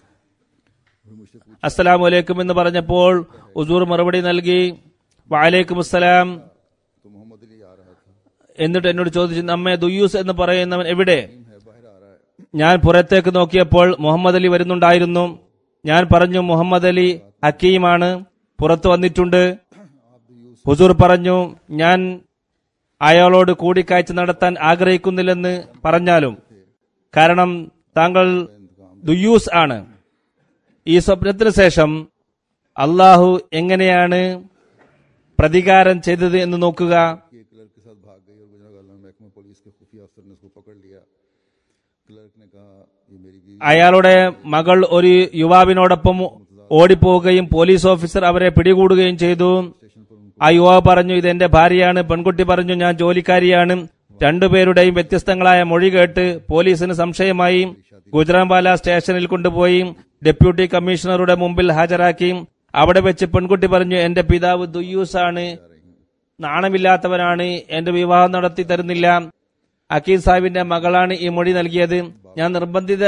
അസ്സലാമു അലൈക്കും എന്ന് പറഞ്ഞപ്പോൾ ഉസൂർ മറുപടി നൽകി വാലേക്കും അസ്സലാം तो मोहम्मद अली आ रहा था എന്നിട്ട് എന്നോട് ചോദിച്ചു നമ്മെ ദുയൂസ് എന്ന് പറയുന്നവൻ എവിടെ है बाहर आ रहा है ഞാൻ പുറത്തേക്ക് നോക്കിയപ്പോൾ മുഹമ്മദ് അലി വരുന്നുണ്ടായിരുന്നു ഞാൻ പറഞ്ഞു മുഹമ്മദ് അലി ഹക്കീമാണ് പുറത്തു വന്നിട്ടുണ്ട് ഹുസൂർ പറഞ്ഞു ഞാൻ അയാളോട് കൂടിക്കാഴ്ച നടത്താൻ ആഗ്രഹിക്കുന്നില്ലെന്ന് പറഞ്ഞാലും കാരണം താങ്കൾ ദുയൂസ് ആണ് ഈ സ്വപ്നത്തിന് ശേഷം അള്ളാഹു എങ്ങനെയാണ് പ്രതികാരം ചെയ്തത് എന്ന് നോക്കുക कि एक क्लर्क के साथ भाग गई और गुजरा गाला महकमा पुलिस के खुफिया अफसर ने उसको पकड़ लिया क्लर्क ने कहा ये मेरी बीवी അയാളുടെ മകൾ ഒരു യുവാവിനോടൊപ്പം ഓടിപ്പോവുകയും പോലീസ് ഓഫീസർ അവരെ പിടികൂടുകയും ചെയ്തു स्टेशन पर उनको ആ യുവാവ് പറഞ്ഞു ഇത് എന്റെ ഭാര്യയാണ് പെൺകുട്ടി പറഞ്ഞു ഞാൻ ജോലിക്കാരിയാണ് രണ്ടുപേരുടെയും വ്യത്യസ്തങ്ങളായ മൊഴി കേട്ട് പോലീസിന് സംശയമായി ഗുജറാംവാല സ്റ്റേഷനിൽ കൊണ്ടുപോയി ഡെപ്യൂട്ടി കമ്മീഷണറുടെ മുമ്പിൽ ഹാജരാക്കി അവിടെ വെച്ച് പെൺകുട്ടി പറഞ്ഞു എന്റെ പിതാവ് ദുയ്യൂസാണ് നാണമില്ലാത്തവനാണ് എന്റെ വിവാഹം നടത്തി തരുന്നില്ല അക്കീം സാഹിബിന്റെ മകളാണ് ഈ മൊഴി നൽകിയത് ഞാൻ നിർബന്ധിത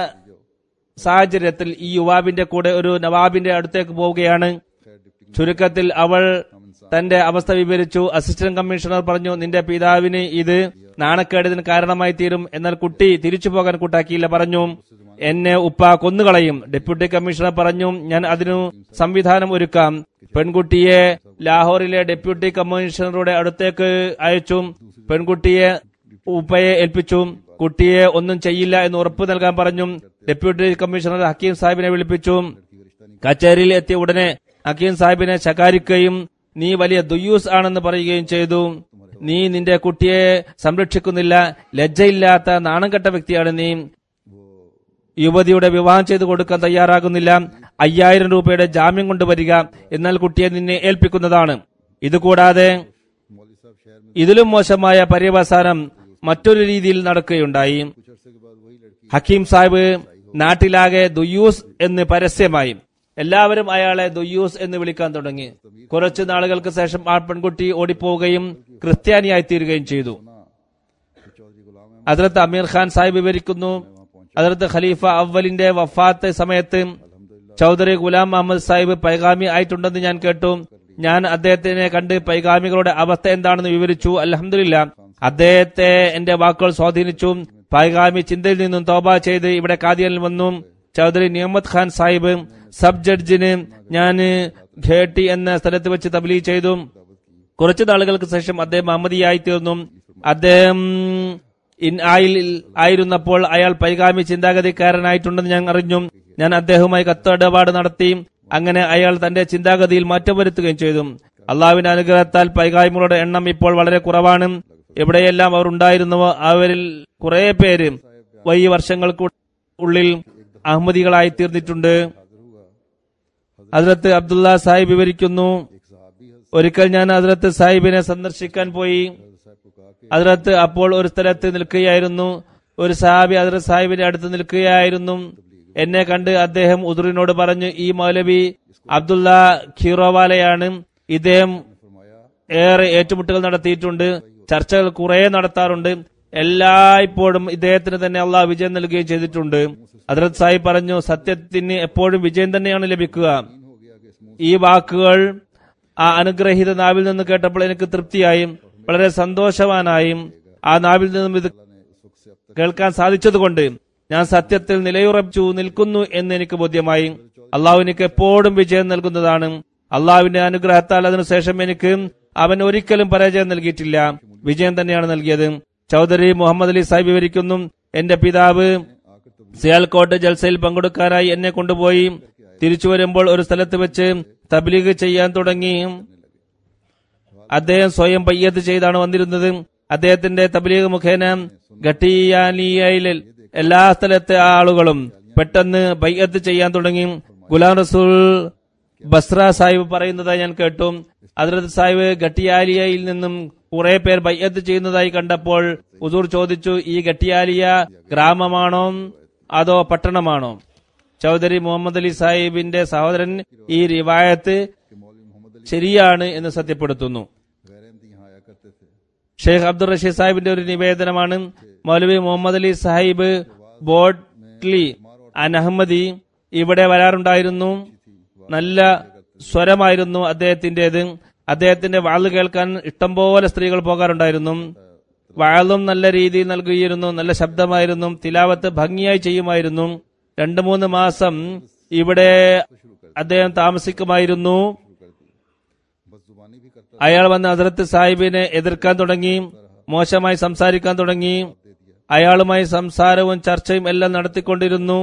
സാഹചര്യത്തിൽ ഈ യുവാവിന്റെ കൂടെ ഒരു നവാബിന്റെ അടുത്തേക്ക് പോവുകയാണ് ചുരുക്കത്തിൽ അവൾ തന്റെ അവസ്ഥ വിവരിച്ചു അസിസ്റ്റന്റ് കമ്മീഷണർ പറഞ്ഞു നിന്റെ പിതാവിന് ഇത് നാണക്കേടിന് കാരണമായി തീരും എന്നാൽ കുട്ടി തിരിച്ചു പോകാൻ കൂട്ടാക്കിയില്ല പറഞ്ഞു എന്നെ ഉപ്പ കൊന്നുകളയും ഡെപ്യൂട്ടി കമ്മീഷണർ പറഞ്ഞു ഞാൻ അതിനു സംവിധാനം ഒരുക്കാം പെൺകുട്ടിയെ ലാഹോറിലെ ഡെപ്യൂട്ടി കമ്മീഷണറുടെ അടുത്തേക്ക് അയച്ചു പെൺകുട്ടിയെ ഉപ്പയെ ഏൽപ്പിച്ചു കുട്ടിയെ ഒന്നും ചെയ്യില്ല എന്ന് ഉറപ്പു നൽകാൻ പറഞ്ഞു ഡെപ്യൂട്ടി കമ്മീഷണർ ഹക്കീം സാഹിബിനെ വിളിപ്പിച്ചു കച്ചേരിയിൽ എത്തിയ ഉടനെ ഹക്കീം സാഹിബിനെ ശകാരിക്കുകയും നീ വലിയ ദുയ്യൂസ് ആണെന്ന് പറയുകയും ചെയ്തു നീ നിന്റെ കുട്ടിയെ സംരക്ഷിക്കുന്നില്ല ലജ്ജയില്ലാത്ത നാണം കെട്ട വ്യക്തിയാണ് നീ യുവതിയുടെ വിവാഹം ചെയ്തു കൊടുക്കാൻ തയ്യാറാകുന്നില്ല അയ്യായിരം രൂപയുടെ ജാമ്യം കൊണ്ടുവരിക എന്നാൽ കുട്ടിയെ നിന്നെ ഏൽപ്പിക്കുന്നതാണ് ഇതുകൂടാതെ मौलवी साहब शहर में ഇതിലും മോശമായ പര്യവസാനം മറ്റൊരു രീതിയിൽ നടക്കുകയുണ്ടായി कुछ अरसे के बाद वही लड़की ഹക്കീം സാഹിബ് നാട്ടിലാകെ ദുയ്യൂസ് എന്ന് പരസ്യമായി എല്ലാവരും അയാളെ ദുയ്യൂസ് എന്ന് വിളിക്കാൻ തുടങ്ങി കുറച്ചു നാളുകൾക്ക് ശേഷം ആ പെൺകുട്ടി ഓടിപ്പോവുകയും ക്രിസ്ത്യാനിയായി തീരുകയും ചെയ്തു सुना कि चौधरी गुलाम അതിർത്ത് അമീർ ഖാൻ സാഹിബ് വിവരിക്കുന്നു അതിർത്ത് ഖലീഫ അവലിന്റെ വഫാത്ത് സമയത്ത് ചൗധരി ഗുലാം മുഹമ്മദ് സാഹിബ് പൈഗാമി ആയിട്ടുണ്ടെന്ന് ഞാൻ കേട്ടു ഞാൻ അദ്ദേഹത്തിനെ കണ്ട് പൈഗാമികളുടെ അവസ്ഥ എന്താണെന്ന് വിവരിച്ചു അലഹമില്ല അദ്ദേഹത്തെ എന്റെ വാക്കുകൾ സ്വാധീനിച്ചു പൈഗാമി ചിന്തയിൽ നിന്നും തോബ ചെയ്ത് ഇവിടെ കാദിയനിൽ വന്നു ചൗധരി നിയമത് ഖാൻ സാഹിബ് സബ് ജഡ്ജിന് ഞാൻ ഘേട്ടി എന്ന സ്ഥലത്ത് വെച്ച് തബ്ലീ ചെയ്തു കുറച്ചു നാളുകൾക്ക് ശേഷം അദ്ദേഹം അഹമ്മദിയായി തീർന്നു അദ്ദേഹം ഇൻ ആയിൽ ആയിരുന്നപ്പോൾ അയാൾ പൈകാമി ചിന്താഗതിക്കാരനായിട്ടുണ്ടെന്ന് ഞാൻ അറിഞ്ഞു ഞാൻ അദ്ദേഹവുമായി കത്തിടപാട് നടത്തി അങ്ങനെ അയാൾ തന്റെ ചിന്താഗതിയിൽ മാറ്റം വരുത്തുകയും ചെയ്തു അള്ളാഹുവിന്റെ അനുഗ്രഹത്താൽ പൈകായ്മകളുടെ എണ്ണം ഇപ്പോൾ വളരെ കുറവാണ് എവിടെയെല്ലാം അവർ ഉണ്ടായിരുന്നുവോ അവരിൽ കുറെ പേര് വൈ വർഷങ്ങൾക്ക് ഉള്ളിൽ അഹമ്മദികളായി തീർന്നിട്ടുണ്ട് ഹസ്രത്ത് അബ്ദുള്ള സാഹിബ് വിവരിക്കുന്നു ഒരിക്കൽ ഞാൻ ഹസ്രത്ത് സാഹിബിനെ സന്ദർശിക്കാൻ പോയി ഹസ്രത്ത് അപ്പോൾ ഒരു സ്ഥലത്ത് നിൽക്കുകയായിരുന്നു ഒരു സാഹിബി ഹസ്രത്ത് സാഹിബിന്റെ അടുത്ത് നിൽക്കുകയായിരുന്നു എന്നെ കണ്ട് അദ്ദേഹം ഉദുറിനോട് പറഞ്ഞു ഈ മൗലവി അബ്ദുള്ള ഖീറോവാലയാണ് ഇദ്ദേഹം ഏറെ ഏറ്റുമുട്ടുകൾ നടത്തിയിട്ടുണ്ട് ചർച്ചകൾ കുറെ നടത്താറുണ്ട് എല്ലായ്പ്പോഴും ഇദ്ദേഹത്തിന് തന്നെ അള്ളാഹ് വിജയം നൽകുകയും ചെയ്തിട്ടുണ്ട് ഹദ്രത് സാഹിബ് പറഞ്ഞു സത്യത്തിന് എപ്പോഴും വിജയം തന്നെയാണ് ലഭിക്കുക ഈ വാക്കുകൾ ആ അനുഗ്രഹീത നാവിൽ നിന്ന് കേട്ടപ്പോൾ എനിക്ക് തൃപ്തിയായും വളരെ സന്തോഷവാനായും ആ നാവിൽ നിന്നും ഇത് കേൾക്കാൻ സാധിച്ചതുകൊണ്ട് ഞാൻ സത്യത്തിൽ നിലയുറപ്പിച്ചു നിൽക്കുന്നു എന്ന് എനിക്ക് ബോധ്യമായി അള്ളാഹു എനിക്ക് എപ്പോഴും വിജയം നൽകുന്നതാണ് അള്ളാഹുവിന്റെ അനുഗ്രഹത്താൽ അതിനുശേഷം എനിക്ക് അവൻ ഒരിക്കലും പരാജയം നൽകിയിട്ടില്ല വിജയം തന്നെയാണ് നൽകിയത് ചൗധരി മുഹമ്മദ് അലി സാഹിബ് വിവരിക്കുന്നു എന്റെ പിതാവ് സിയാൽകോട്ട് ജൽസയിൽ പങ്കെടുക്കാനായി എന്നെ കൊണ്ടുപോയി തിരിച്ചു വരുമ്പോൾ ഒരു സ്ഥലത്ത് വെച്ച് തബ്ലീഗ് ചെയ്യാൻ തുടങ്ങി അദ്ദേഹം സ്വയം പയ്യത്ത് ചെയ്താണ് വന്നിരുന്നത് അദ്ദേഹത്തിന്റെ തബ്ലീഗ് മുഖേന ഘട്ടിയാനിയയിലെ എല്ലാ സ്ഥലത്തെ ആളുകളും പെട്ടെന്ന് ബയ്യത്ത് ചെയ്യാൻ തുടങ്ങി ഗുലാം റസൂൽ ബസ്ര സാഹിബ് പറയുന്നതായി ഞാൻ കേട്ടു അതിർത്ത് സാഹിബ് ഘട്ടിയാലിയയിൽ നിന്നും കുറെ പേർ ബയ്യത്ത് ചെയ്യുന്നതായി കണ്ടപ്പോൾ ഉദൂർ ചോദിച്ചു ഈ ഘട്ടിയാലിയ ഗ്രാമമാണോ അതോ പട്ടണമാണോ ചൗധരി മുഹമ്മദ് അലി സാഹിബിന്റെ സഹോദരൻ ഈ റിവായത്ത് ശരിയാണ് എന്ന് സത്യപ്പെടുത്തുന്നു ഷെയ്ഖ് അബ്ദുൾ റഷീദ് സാഹിബിന്റെ ഒരു നിവേദനമാണ് മൗലവി മുഹമ്മദ് അലി സാഹിബ് ബോട്ട്ലി അൻ അഹമ്മദി ഇവിടെ വരാറുണ്ടായിരുന്നു നല്ല സ്വരമായിരുന്നു അദ്ദേഹത്തിന്റേത് അദ്ദേഹത്തിന്റെ വാള് കേൾക്കാൻ ഇഷ്ടംപോലെ സ്ത്രീകൾ പോകാറുണ്ടായിരുന്നു വാളും നല്ല രീതിയിൽ നൽകിയിരുന്നു നല്ല ശബ്ദമായിരുന്നു തിലാവത്ത് ഭംഗിയായി ചെയ്യുമായിരുന്നു രണ്ടു മൂന്ന് മാസം ഇവിടെ അദ്ദേഹം താമസിക്കുമായിരുന്നു അയാൾ വന്ന് ഹസരത്ത് സാഹിബിനെ എതിർക്കാൻ തുടങ്ങി മോശമായി സംസാരിക്കാൻ തുടങ്ങി അയാളുമായി സംസാരവും ചർച്ചയും എല്ലാം നടത്തിക്കൊണ്ടിരുന്നു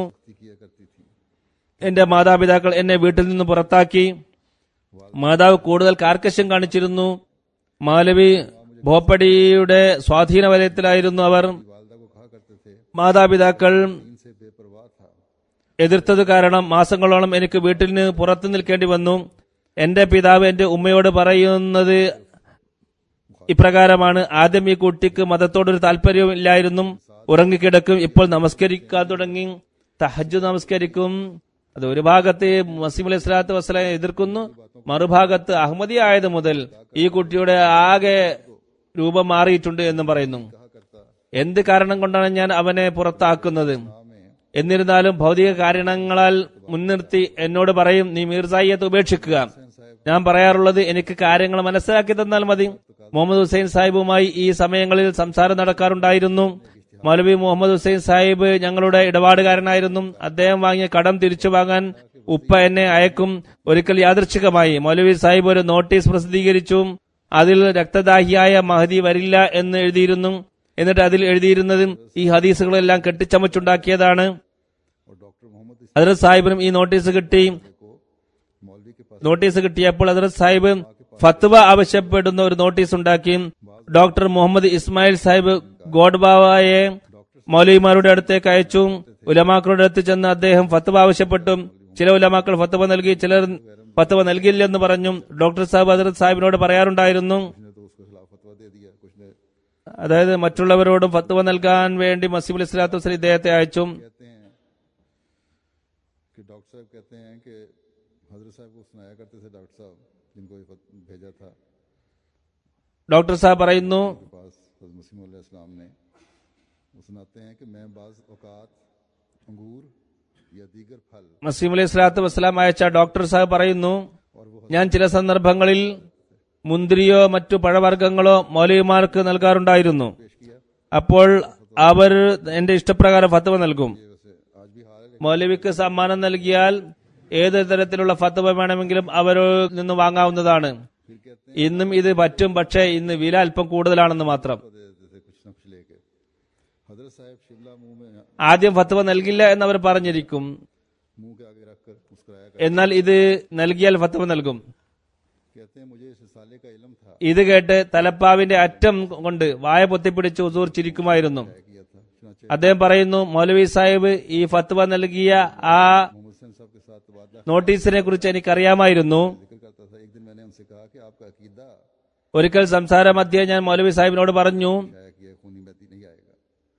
എന്റെ മാതാപിതാക്കൾ എന്നെ വീട്ടിൽ നിന്ന് പുറത്താക്കി മാതാവ് കൂടുതൽ കാർക്കശ്യം കാണിച്ചിരുന്നു മാലവി ഭോപ്പടിയുടെ സ്വാധീന വലയത്തിലായിരുന്നു അവർ മാതാപിതാക്കൾ എതിർത്തത് കാരണം മാസങ്ങളോളം എനിക്ക് വീട്ടിൽ നിന്ന് പുറത്തു നിൽക്കേണ്ടി വന്നു എന്റെ പിതാവ് എന്റെ ഉമ്മയോട് പറയുന്നത് ഇപ്രകാരമാണ് ആദ്യം ഈ കുട്ടിക്ക് മതത്തോടൊരു താല്പര്യവും ഇല്ലായിരുന്നു ഉറങ്ങിക്കിടക്കും ഇപ്പോൾ നമസ്കരിക്കാൻ തുടങ്ങി തഹജ് നമസ്കരിക്കും അത് ഒരു ഭാഗത്ത് മസീം അലൈഹി സ്വലാത്തു വസ്സലാം എതിർക്കുന്നു മറുഭാഗത്ത് അഹമ്മദി ആയത് മുതൽ ഈ കുട്ടിയുടെ ആകെ രൂപം മാറിയിട്ടുണ്ട് എന്നും പറയുന്നു എന്ത് കാരണം കൊണ്ടാണ് ഞാൻ അവനെ പുറത്താക്കുന്നത് എന്നിരുന്നാലും ഭൗതിക കാരണങ്ങളാൽ മുൻനിർത്തി എന്നോട് പറയും നീ മീർസായിയത്ത് ഉപേക്ഷിക്കുക ഞാൻ പറയാറുള്ളത് എനിക്ക് കാര്യങ്ങൾ മനസ്സിലാക്കി തന്നാൽ മതി മുഹമ്മദ് ഹുസൈൻ സാഹിബുമായി ഈ സമയങ്ങളിൽ സംസാരം നടക്കാറുണ്ടായിരുന്നു മൗലവി മുഹമ്മദ് ഹുസൈൻ സാഹിബ് ഞങ്ങളുടെ ഇടപാടുകാരനായിരുന്നു അദ്ദേഹം വാങ്ങിയ കടം തിരിച്ചു വാങ്ങാൻ ഉപ്പ എന്നെ അയക്കും ഒരിക്കൽ യാദൃച്ഛികമായി മൗലവി സാഹിബ് ഒരു നോട്ടീസ് പ്രസിദ്ധീകരിച്ചു അതിൽ രക്തദാഹിയായ മഹദി വരില്ല എന്ന് എഴുതിയിരുന്നു എന്നിട്ട് അതിൽ എഴുതിയിരുന്നത് ഈ ഹദീസുകളെല്ലാം കെട്ടിച്ചമച്ചുണ്ടാക്കിയതാണ് ഹജറത് സാഹിബിനും ഈ നോട്ടീസ് കിട്ടി നോട്ടീസ് കിട്ടിയപ്പോൾ ഹജറത് സാഹിബ് ഫത്വ ആവശ്യപ്പെടുന്ന ഒരു നോട്ടീസ് ഉണ്ടാക്കി ഡോക്ടർ മുഹമ്മദ് ഇസ്മായിൽ സാഹിബ് ഗോഡ്ബാവയെ മൗലവിമാരുടെ അടുത്തേക്ക് അയച്ചു ഉലമാക്കളുടെ അടുത്ത് ചെന്ന് അദ്ദേഹം ഫത്വ ആവശ്യപ്പെട്ടു ചില ഉലമാക്കൾ ഫത്വ നൽകി ചിലർ ഫത്വ നൽകില്ലെന്ന് പറഞ്ഞു ഡോക്ടർ സാഹിബ് ഹജറത് സാഹിബിനോട് പറയാറുണ്ടായിരുന്നു അതായത് മറ്റുള്ളവരോടും ഫത്വ നൽകാൻ വേണ്ടി മസീബ് അലി സ്വലാത്തു വസ്സലാം ഇദ്ദേഹത്തെ അയച്ചു कि डॉक्टर साहब कहते हैं कि हजरत साहब को सुनाया करते थे डॉक्टर साहब जिनको ये फत- भेजा था ഡോക്ടർ സാഹബ് പറയുന്നു के पास हजरत मसीम इस्लाम ने वो सुनाते हैं कि मैं बाज औकात अंगूर या दीगर फल മസീം അലൈഹി സ്വലാത്തു വസ്സലാം അയച്ച ഡോക്ടർ സാഹബ് പറയുന്നു और वो ഞാൻ ചില സന്ദർഭങ്ങളിൽ മുന്തിരിയോ മറ്റു പഴവർഗ്ഗങ്ങളോ മൗലവിമാർക്ക് നൽകാറുണ്ടായിരുന്നു पेश किया അപ്പോൾ അവർ എന്റെ ഇഷ്ടപ്രകാരം ഫത്വ നൽകും ये वैसे आज भी हाल है മൗലവിക്ക് സമ്മാനം നൽകിയാൽ ഏത് തരത്തിലുള്ള ഫത്വ വേണമെങ്കിലും അവരിൽ നിന്ന് വാങ്ങാവുന്നതാണ് फिर कहते ഇന്നും ഇത് പറ്റും പക്ഷേ ഇന്ന് വില അല്പം കൂടുതലാണെന്ന് മാത്രം हैं दे देते थे कुछ न कुछ लेके हजरत साहब शिमला मुंह में ആദ്യം ഫത്വ നൽകില്ല എന്നവർ പറഞ്ഞിരിക്കും मुंह के आगे रखकर मुस्कुराया कर എന്നാൽ ഇത് നൽകിയാൽ ഫത്വ നൽകും कहते हैं मुझे इस साले का इलम था ഇത് കേട്ട് തലപ്പാവിന്റെ അറ്റം കൊണ്ട് വായ പൊത്തിപ്പിടിച്ച് ഉസൂർ ചിരിക്കുമായിരുന്നു तय किया था चुनाचे അദ്ദേഹം പറയുന്നു മൗലവി സാഹിബ് ഈ ഫത്വ നൽകിയ ആ मोहम्मद हुसैन साहब के साथ वादा നോട്ടീസിനെ കുറിച്ച് എനിക്കറിയാമായിരുന്നു जिक्र करता था एक दिन मैंने उनसे कहा कि आपका अकीदा ഒരിക്കൽ സംസാര മധ്യേ ഞാൻ മൗലവി സാഹിബിനോട് പറഞ്ഞു शाया कि यह खूनी मैती नहीं आएगा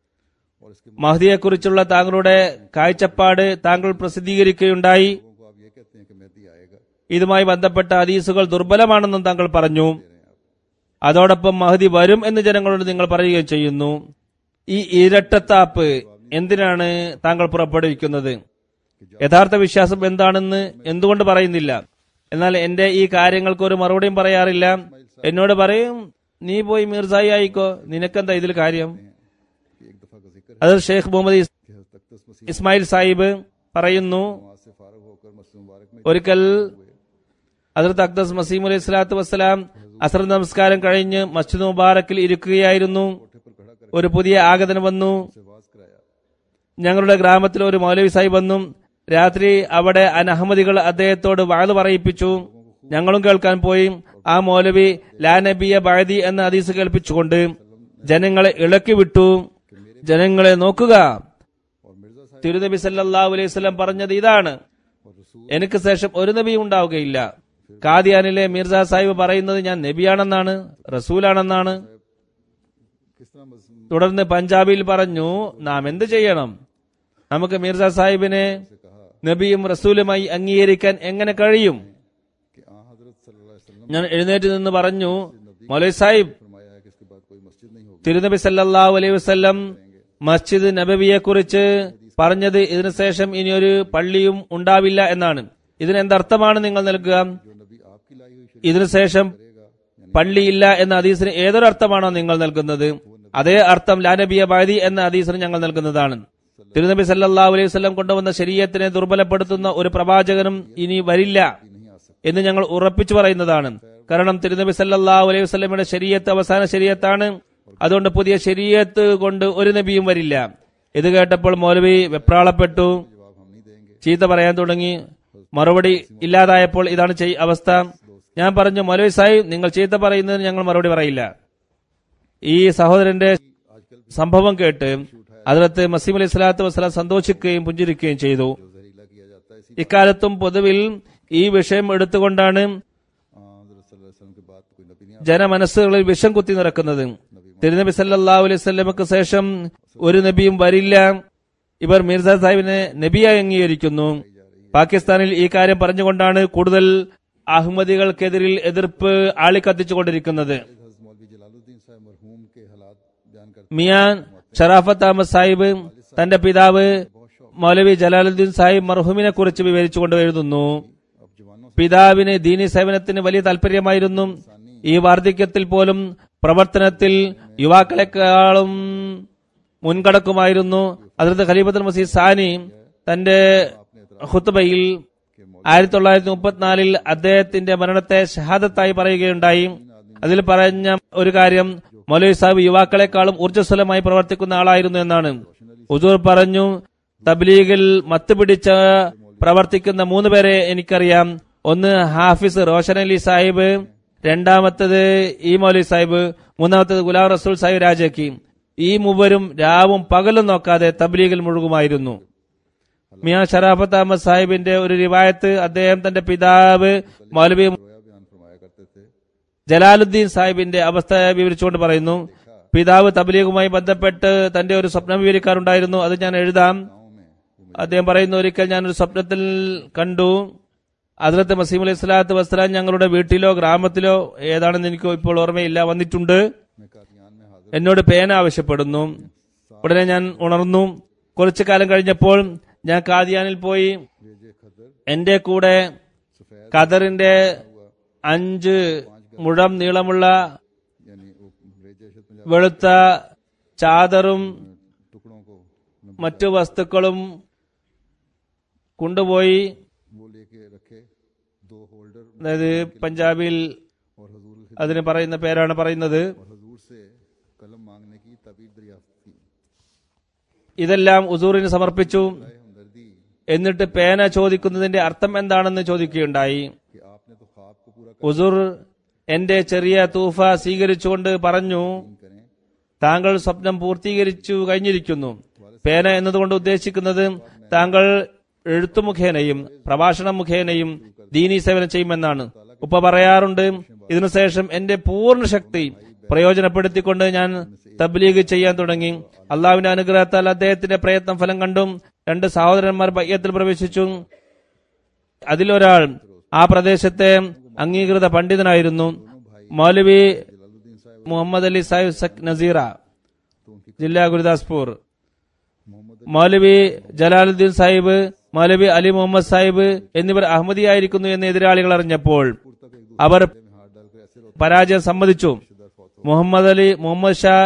और इसके മഹദിയെക്കുറിച്ചുള്ള താങ്കളുടെ കാഴ്ചപ്പാട് താങ്കൾ പ്രസിദ്ധീകരിക്കുകയുണ്ടായി लोगों को आप ये कहते हैं कि मैती आएगा ഇതുമായി ബന്ധപ്പെട്ട ഹദീസുകൾ ദുർബലമാണെന്നും താങ്കൾ പറഞ്ഞു दे रहे हैं आप അതോടൊപ്പം മഹദി വരും എന്ന് ജനങ്ങളോട് നിങ്ങൾ പറയുകയും ചെയ്യുന്നു ഈ ഇരട്ടത്താപ്പ് എന്തിനാണ് താങ്കൾ പുറപ്പെടുവിക്കുന്നത് യഥാർത്ഥ വിശ്വാസം എന്താണെന്ന് എന്തുകൊണ്ട് പറയുന്നില്ല എന്നാൽ എന്റെ ഈ കാര്യങ്ങൾക്ക് ഒരു മറുപടിയും പറയാറില്ല എന്നോട് പറയും നീ പോയി മീർസായി ആയിക്കോ നിനക്കെന്താ ഇതിൽ കാര്യം कि एक दफा का जिक्र है അത് ഷെയ്ഖ് മുഹമ്മദ് ഇസ്- कि हज़रत तख्तस मसीह ഇസ്മായിൽ സാഹിബ് പറയുന്നു वहां से फारग होकर मस्जिद मुबारक में ഒരിക്കൽ അതിർത്ത് അക്ദസ് മസീം അലൈഹി സ്വലാത്തു വസ്സലാം അസർ നമസ്കാരം കഴിഞ്ഞ് മസ്ജിദ് മുബാറക്കിൽ ഇരിക്കുകയായിരുന്നു कोठे पर खड़ा कर ഒരു പുതിയ ആഗതനം വന്നു से वाज कराया ഞങ്ങളുടെ ഗ്രാമത്തിൽ ഒരു മൗലവി സാഹിബ് വന്നു രാത്രി അവിടെ അനഹമ്മദികൾ അദ്ദേഹത്തോട് വാത് പറയിപ്പിച്ചു ഞങ്ങളും കേൾക്കാൻ പോയി ആ മൗലവി ലാ നബിയ ബാദി എന്ന ഹദീസ് കേൾപ്പിച്ചുകൊണ്ട് ജനങ്ങളെ ഇളക്കി വിട്ടു ജനങ്ങളെ നോക്കുക और मिर्जा साहब തിരുനബി സല്ലല്ലാഹു അലൈഹി വസല്ലം പറഞ്ഞത് ഇതാണ് और रसूल എനിക്ക് ശേഷം ഒരു നബിയും ഉണ്ടാവുകയില്ല കാദിയാനിലെ മിർസ സാഹിബ് പറയുന്നത് ഞാൻ നബിയാണെന്നാണ് റസൂലാണെന്നാണ് किस तरह मस्जिद തുടർന്ന് പഞ്ചാബിൽ പറഞ്ഞു നാം എന്ത് ചെയ്യണം നമുക്ക് മിർസ സാഹിബിനെ से कहा നബിയും റസൂലുമായി അംഗീകരിക്കാൻ എങ്ങനെ കഴിയും कि आ हजरत सल्लल्लाहु अलैहि वसल्लम ഞാൻ എഴുന്നേറ്റ് നിന്ന് പറഞ്ഞു മൗലവി സാഹിബ് फरमाया है कि इसके बाद कोई मस्जिद नहीं होगी തിരുനബി സല്ലല്ലാഹു അലൈഹി വസല്ലം മസ്ജിദ് നബവിയെ കുറിച്ച് പറഞ്ഞത് ഇതിനുശേഷം ഇനിയൊരു പള്ളിയും ഉണ്ടാവില്ല എന്നാണ് ഇതിന് എന്തർത്ഥമാണ് നിങ്ങൾ നൽകുക जो नबी आपकी लाई हुई शरीयत ഇതിനുശേഷം करेगा यानी പള്ളിയില്ല എന്ന ഹദീസിന് ഏതൊരു അർത്ഥമാണോ നിങ്ങൾ നൽകുന്നത് അതേ അർത്ഥം ലാനബിയ ബാദി എന്ന ഹദീസിന് ഞങ്ങൾ നൽകുന്നതാണ് തിരുനബി സല്ലല്ലാഹു അലൈഹി വസല്ലം കൊണ്ടുവന്ന ശരീരത്തിനെ ദുർബലപ്പെടുത്തുന്ന ഒരു പ്രവാചകനും ഇനി വരില്ല नहीं आ सकता എന്ന് ഞങ്ങൾ ഉറപ്പിച്ചു പറയുന്നതാണ് കാരണം തിരുനബി സല്ലല്ലാഹു അലൈഹി വസല്ലമയുടെ ശരീരത്ത് അവസാന ശരീരത്താണ് അതുകൊണ്ട് പുതിയ ശരീരത്ത് കൊണ്ട് ഒരു നബിയും വരില്ല ഇത് കേട്ടപ്പോൾ മൗലവി വെപ്രാളപ്പെട്ടു जवाब हम नहीं देंगे ചീത്ത പറയാൻ തുടങ്ങി മറുപടി ഇല്ലാതായപ്പോൾ ഇതാണ് ചെയ്- അവസ്ഥ ഞാൻ പറഞ്ഞു മൗലവി സാഹിബ് നിങ്ങൾ ചീത്ത പറയുന്നതിന് ഞങ്ങൾ മറുപടി പറയില്ല ഈ സഹോദരന്റെ സംഭവം കേട്ട് അതിലത്ത് മസീം അലൈഹി സ്വലാത്തു വസ്സലാം സന്തോഷിക്കുകയും പുഞ്ചിരിക്കുകയും ചെയ്തു जो जहरीला किया जाता है इसी ഇക്കാലത്തും പൊതുവിൽ ഈ വിഷയം എടുത്തുകൊണ്ടാണ് आ, हजरत सल्लल्लाहु अलैहि वसल्लम के बाद कोई नबी नहीं ജനമനസ്സുകളിൽ വിഷം കുത്തി നിറക്കുന്നത് തിരുനബി സല്ലല്ലാഹു അലൈഹി സ്വലമക്ക് ശേഷം ഒരു നബിയും വരില്ല ഇവർ മിർസ സാഹിബിനെ നബിയായി അംഗീകരിക്കുന്നു പാകിസ്ഥാനിൽ ഈ കാര്യം പറഞ്ഞുകൊണ്ടാണ് കൂടുതൽ അഹമ്മദികൾക്കെതിരിൽ എതിർപ്പ് ആളിക്കത്തിച്ചുകൊണ്ടിരിക്കുന്നത് हजरत मौलवी जलालुद्दीन साहब मरहूम के हालात बयान करते മിയാൻ ഷറാഫത്ത് അഹമ്മദ് സാഹിബ് തന്റെ പിതാവ് മൗലവി ജലാലുദ്ദീൻ സാഹിബ് മർഹൂമിനെ കുറിച്ച് വിവരിച്ചുകൊണ്ട് എഴുതുന്നു अब जवानों പിതാവിന് ദീനി സേവനത്തിന് വലിയ താല്പര്യമായിരുന്നു ഈ വാർദ്ധക്യത്തിൽ പോലും പ്രവർത്തനത്തിൽ യുവാക്കളെക്കാളും മുൻകടക്കുമായിരുന്നു അതിർത്ത് ഖലീഫത്തുൽ മസീദ് സാനി തന്റെ ഖുത്ബയിൽ ആയിരത്തി തൊള്ളായിരത്തി മുപ്പത്തിനാലിൽ അദ്ദേഹത്തിന്റെ മരണത്തെ ഷഹാദത്തായി പറയുകയുണ്ടായി അതിൽ പറഞ്ഞ ഒരു കാര്യം മൗലവി സാഹിബ് യുവാക്കളെക്കാളും ഊർജ്ജസ്വലമായി പ്രവർത്തിക്കുന്ന ആളായിരുന്നു എന്നാണ് ഉസൂർ പറഞ്ഞു തബ്ലീഗിൽ മത്ത് പിടിച്ച് പ്രവർത്തിക്കുന്ന മൂന്ന് പേരെ എനിക്കറിയാം ഒന്ന് ഹാഫിസ് റോഷൻ അലി സാഹിബ് രണ്ടാമത്തത് ഈ മൗലി സാഹിബ് മൂന്നാമത്തത് ഗുലാം റസൂൽ സാഹിബ് രാജാക്കി ഈ മൂവരും രാവും പകലും നോക്കാതെ തബ്ലീഗിൽ മുഴുകുമായിരുന്നു മിയാ ഷറാഫത്ത് അഹമ്മദ് സാഹിബിന്റെ ഒരു റിവായത്ത് അദ്ദേഹം തന്റെ പിതാവ് മൗലവി रोया बयान फरमाया करते थे ജലാലുദ്ദീൻ സാഹിബിന്റെ അവസ്ഥ വിവരിച്ചുകൊണ്ട് പറയുന്നു പിതാവ് തബ്ലീഗുമായി ബന്ധപ്പെട്ട് തന്റെ ഒരു സ്വപ്നം വിവരിക്കാറുണ്ടായിരുന്നു അത് ഞാൻ എഴുതാം गाँव में वो അദ്ദേഹം പറയുന്നു ഒരിക്കൽ ഞാൻ ഒരു സ്വപ്നത്തിൽ കണ്ടു അതിലത്തെ മസീം അലൈഹി സ്വലാത്തു വസ്സലാം ഞങ്ങളുടെ വീട്ടിലോ ഗ്രാമത്തിലോ ഏതാണെന്ന് എനിക്ക് ഇപ്പോൾ ഓർമ്മയില്ല വന്നിട്ടുണ്ട് मैं कादियान में हाजिर എന്നോട് പേന ആവശ്യപ്പെടുന്നു ഉടനെ ഞാൻ ഉണർന്നു കുറച്ചു കാലം കഴിഞ്ഞപ്പോൾ ഞാൻ കാദിയാനിൽ പോയി रेजे खदर എന്റെ കൂടെ सफेद ഖദറിന്റെ അഞ്ച് മുഴം നീളമുള്ള यानी वो रेजे शत पंजाब വെളുത്ത ചാദറും टुकड़ों को മറ്റു വസ്തുക്കളും കൊണ്ടുപോയി वो लेके रखे दो होल्डर അതായത് പഞ്ചാബിൽ और हजूर के അതിന് പറയുന്ന പേരാണ് പറയുന്നത് और हजूर से कलम मांगने की तबीर दरियाफ्त की ഇതെല്ലാം ഉസൂറിന് സമർപ്പിച്ചു राय हमदर्दी എന്നിട്ട് പേന ചോദിക്കുന്നതിന്റെ അർത്ഥം എന്താണെന്ന് ചോദിക്കുകയുണ്ടായി कि आपने तो ख्वाब को पूरा ഉസൂർ എന്റെ ചെറിയ തൂഫ സ്വീകരിച്ചുകൊണ്ട് പറഞ്ഞു कर करें താങ്കൾ സ്വപ്നം പൂർത്തീകരിച്ചു കഴിഞ്ഞിരിക്കുന്നു പേന എന്നതുകൊണ്ട് ഉദ്ദേശിക്കുന്നത് താങ്കൾ എഴുത്തു മുഖേനയും പ്രഭാഷണം മുഖേനയും ദീനീ സേവനം ചെയ്യുമെന്നാണ് ഉപ്പ പറയാറുണ്ട് ഇതിനുശേഷം എന്റെ പൂർണ്ണ ശക്തി പ്രയോജനപ്പെടുത്തിക്കൊണ്ട് ഞാൻ തബ്ലീഗ് ചെയ്യാൻ തുടങ്ങി അള്ളാഹുവിന്റെ അനുഗ്രഹത്താൽ അദ്ദേഹത്തിന്റെ പ്രയത്നം ഫലം കണ്ടും രണ്ട് സഹോദരന്മാർ ബയ്യത്തിൽ പ്രവേശിച്ചു അതിലൊരാൾ ആ പ്രദേശത്തെ അംഗീകൃത പണ്ഡിതനായിരുന്നു മൗലവി जलालुद्दीन साहब മുഹമ്മദ് അലി സാഹിബ് സക് നസീറ तो उनकी ജില്ലാ ഗുരുദാസ്പൂർ मोहम्मद മൗലവി ജലാലുദ്ദീൻ സാഹിബ് മൗലവി അലി മുഹമ്മദ് സാഹിബ് എന്നിവർ അഹമ്മദിയായിരിക്കുന്നു എന്ന് എതിരാളികൾ അറിഞ്ഞപ്പോൾ तक एक അവർ दूसरे में हाथ डालकर ऐसे रोते പരാജയം സമ്മതിച്ചു മുഹമ്മദ് അലി മുഹമ്മദ് ഷാ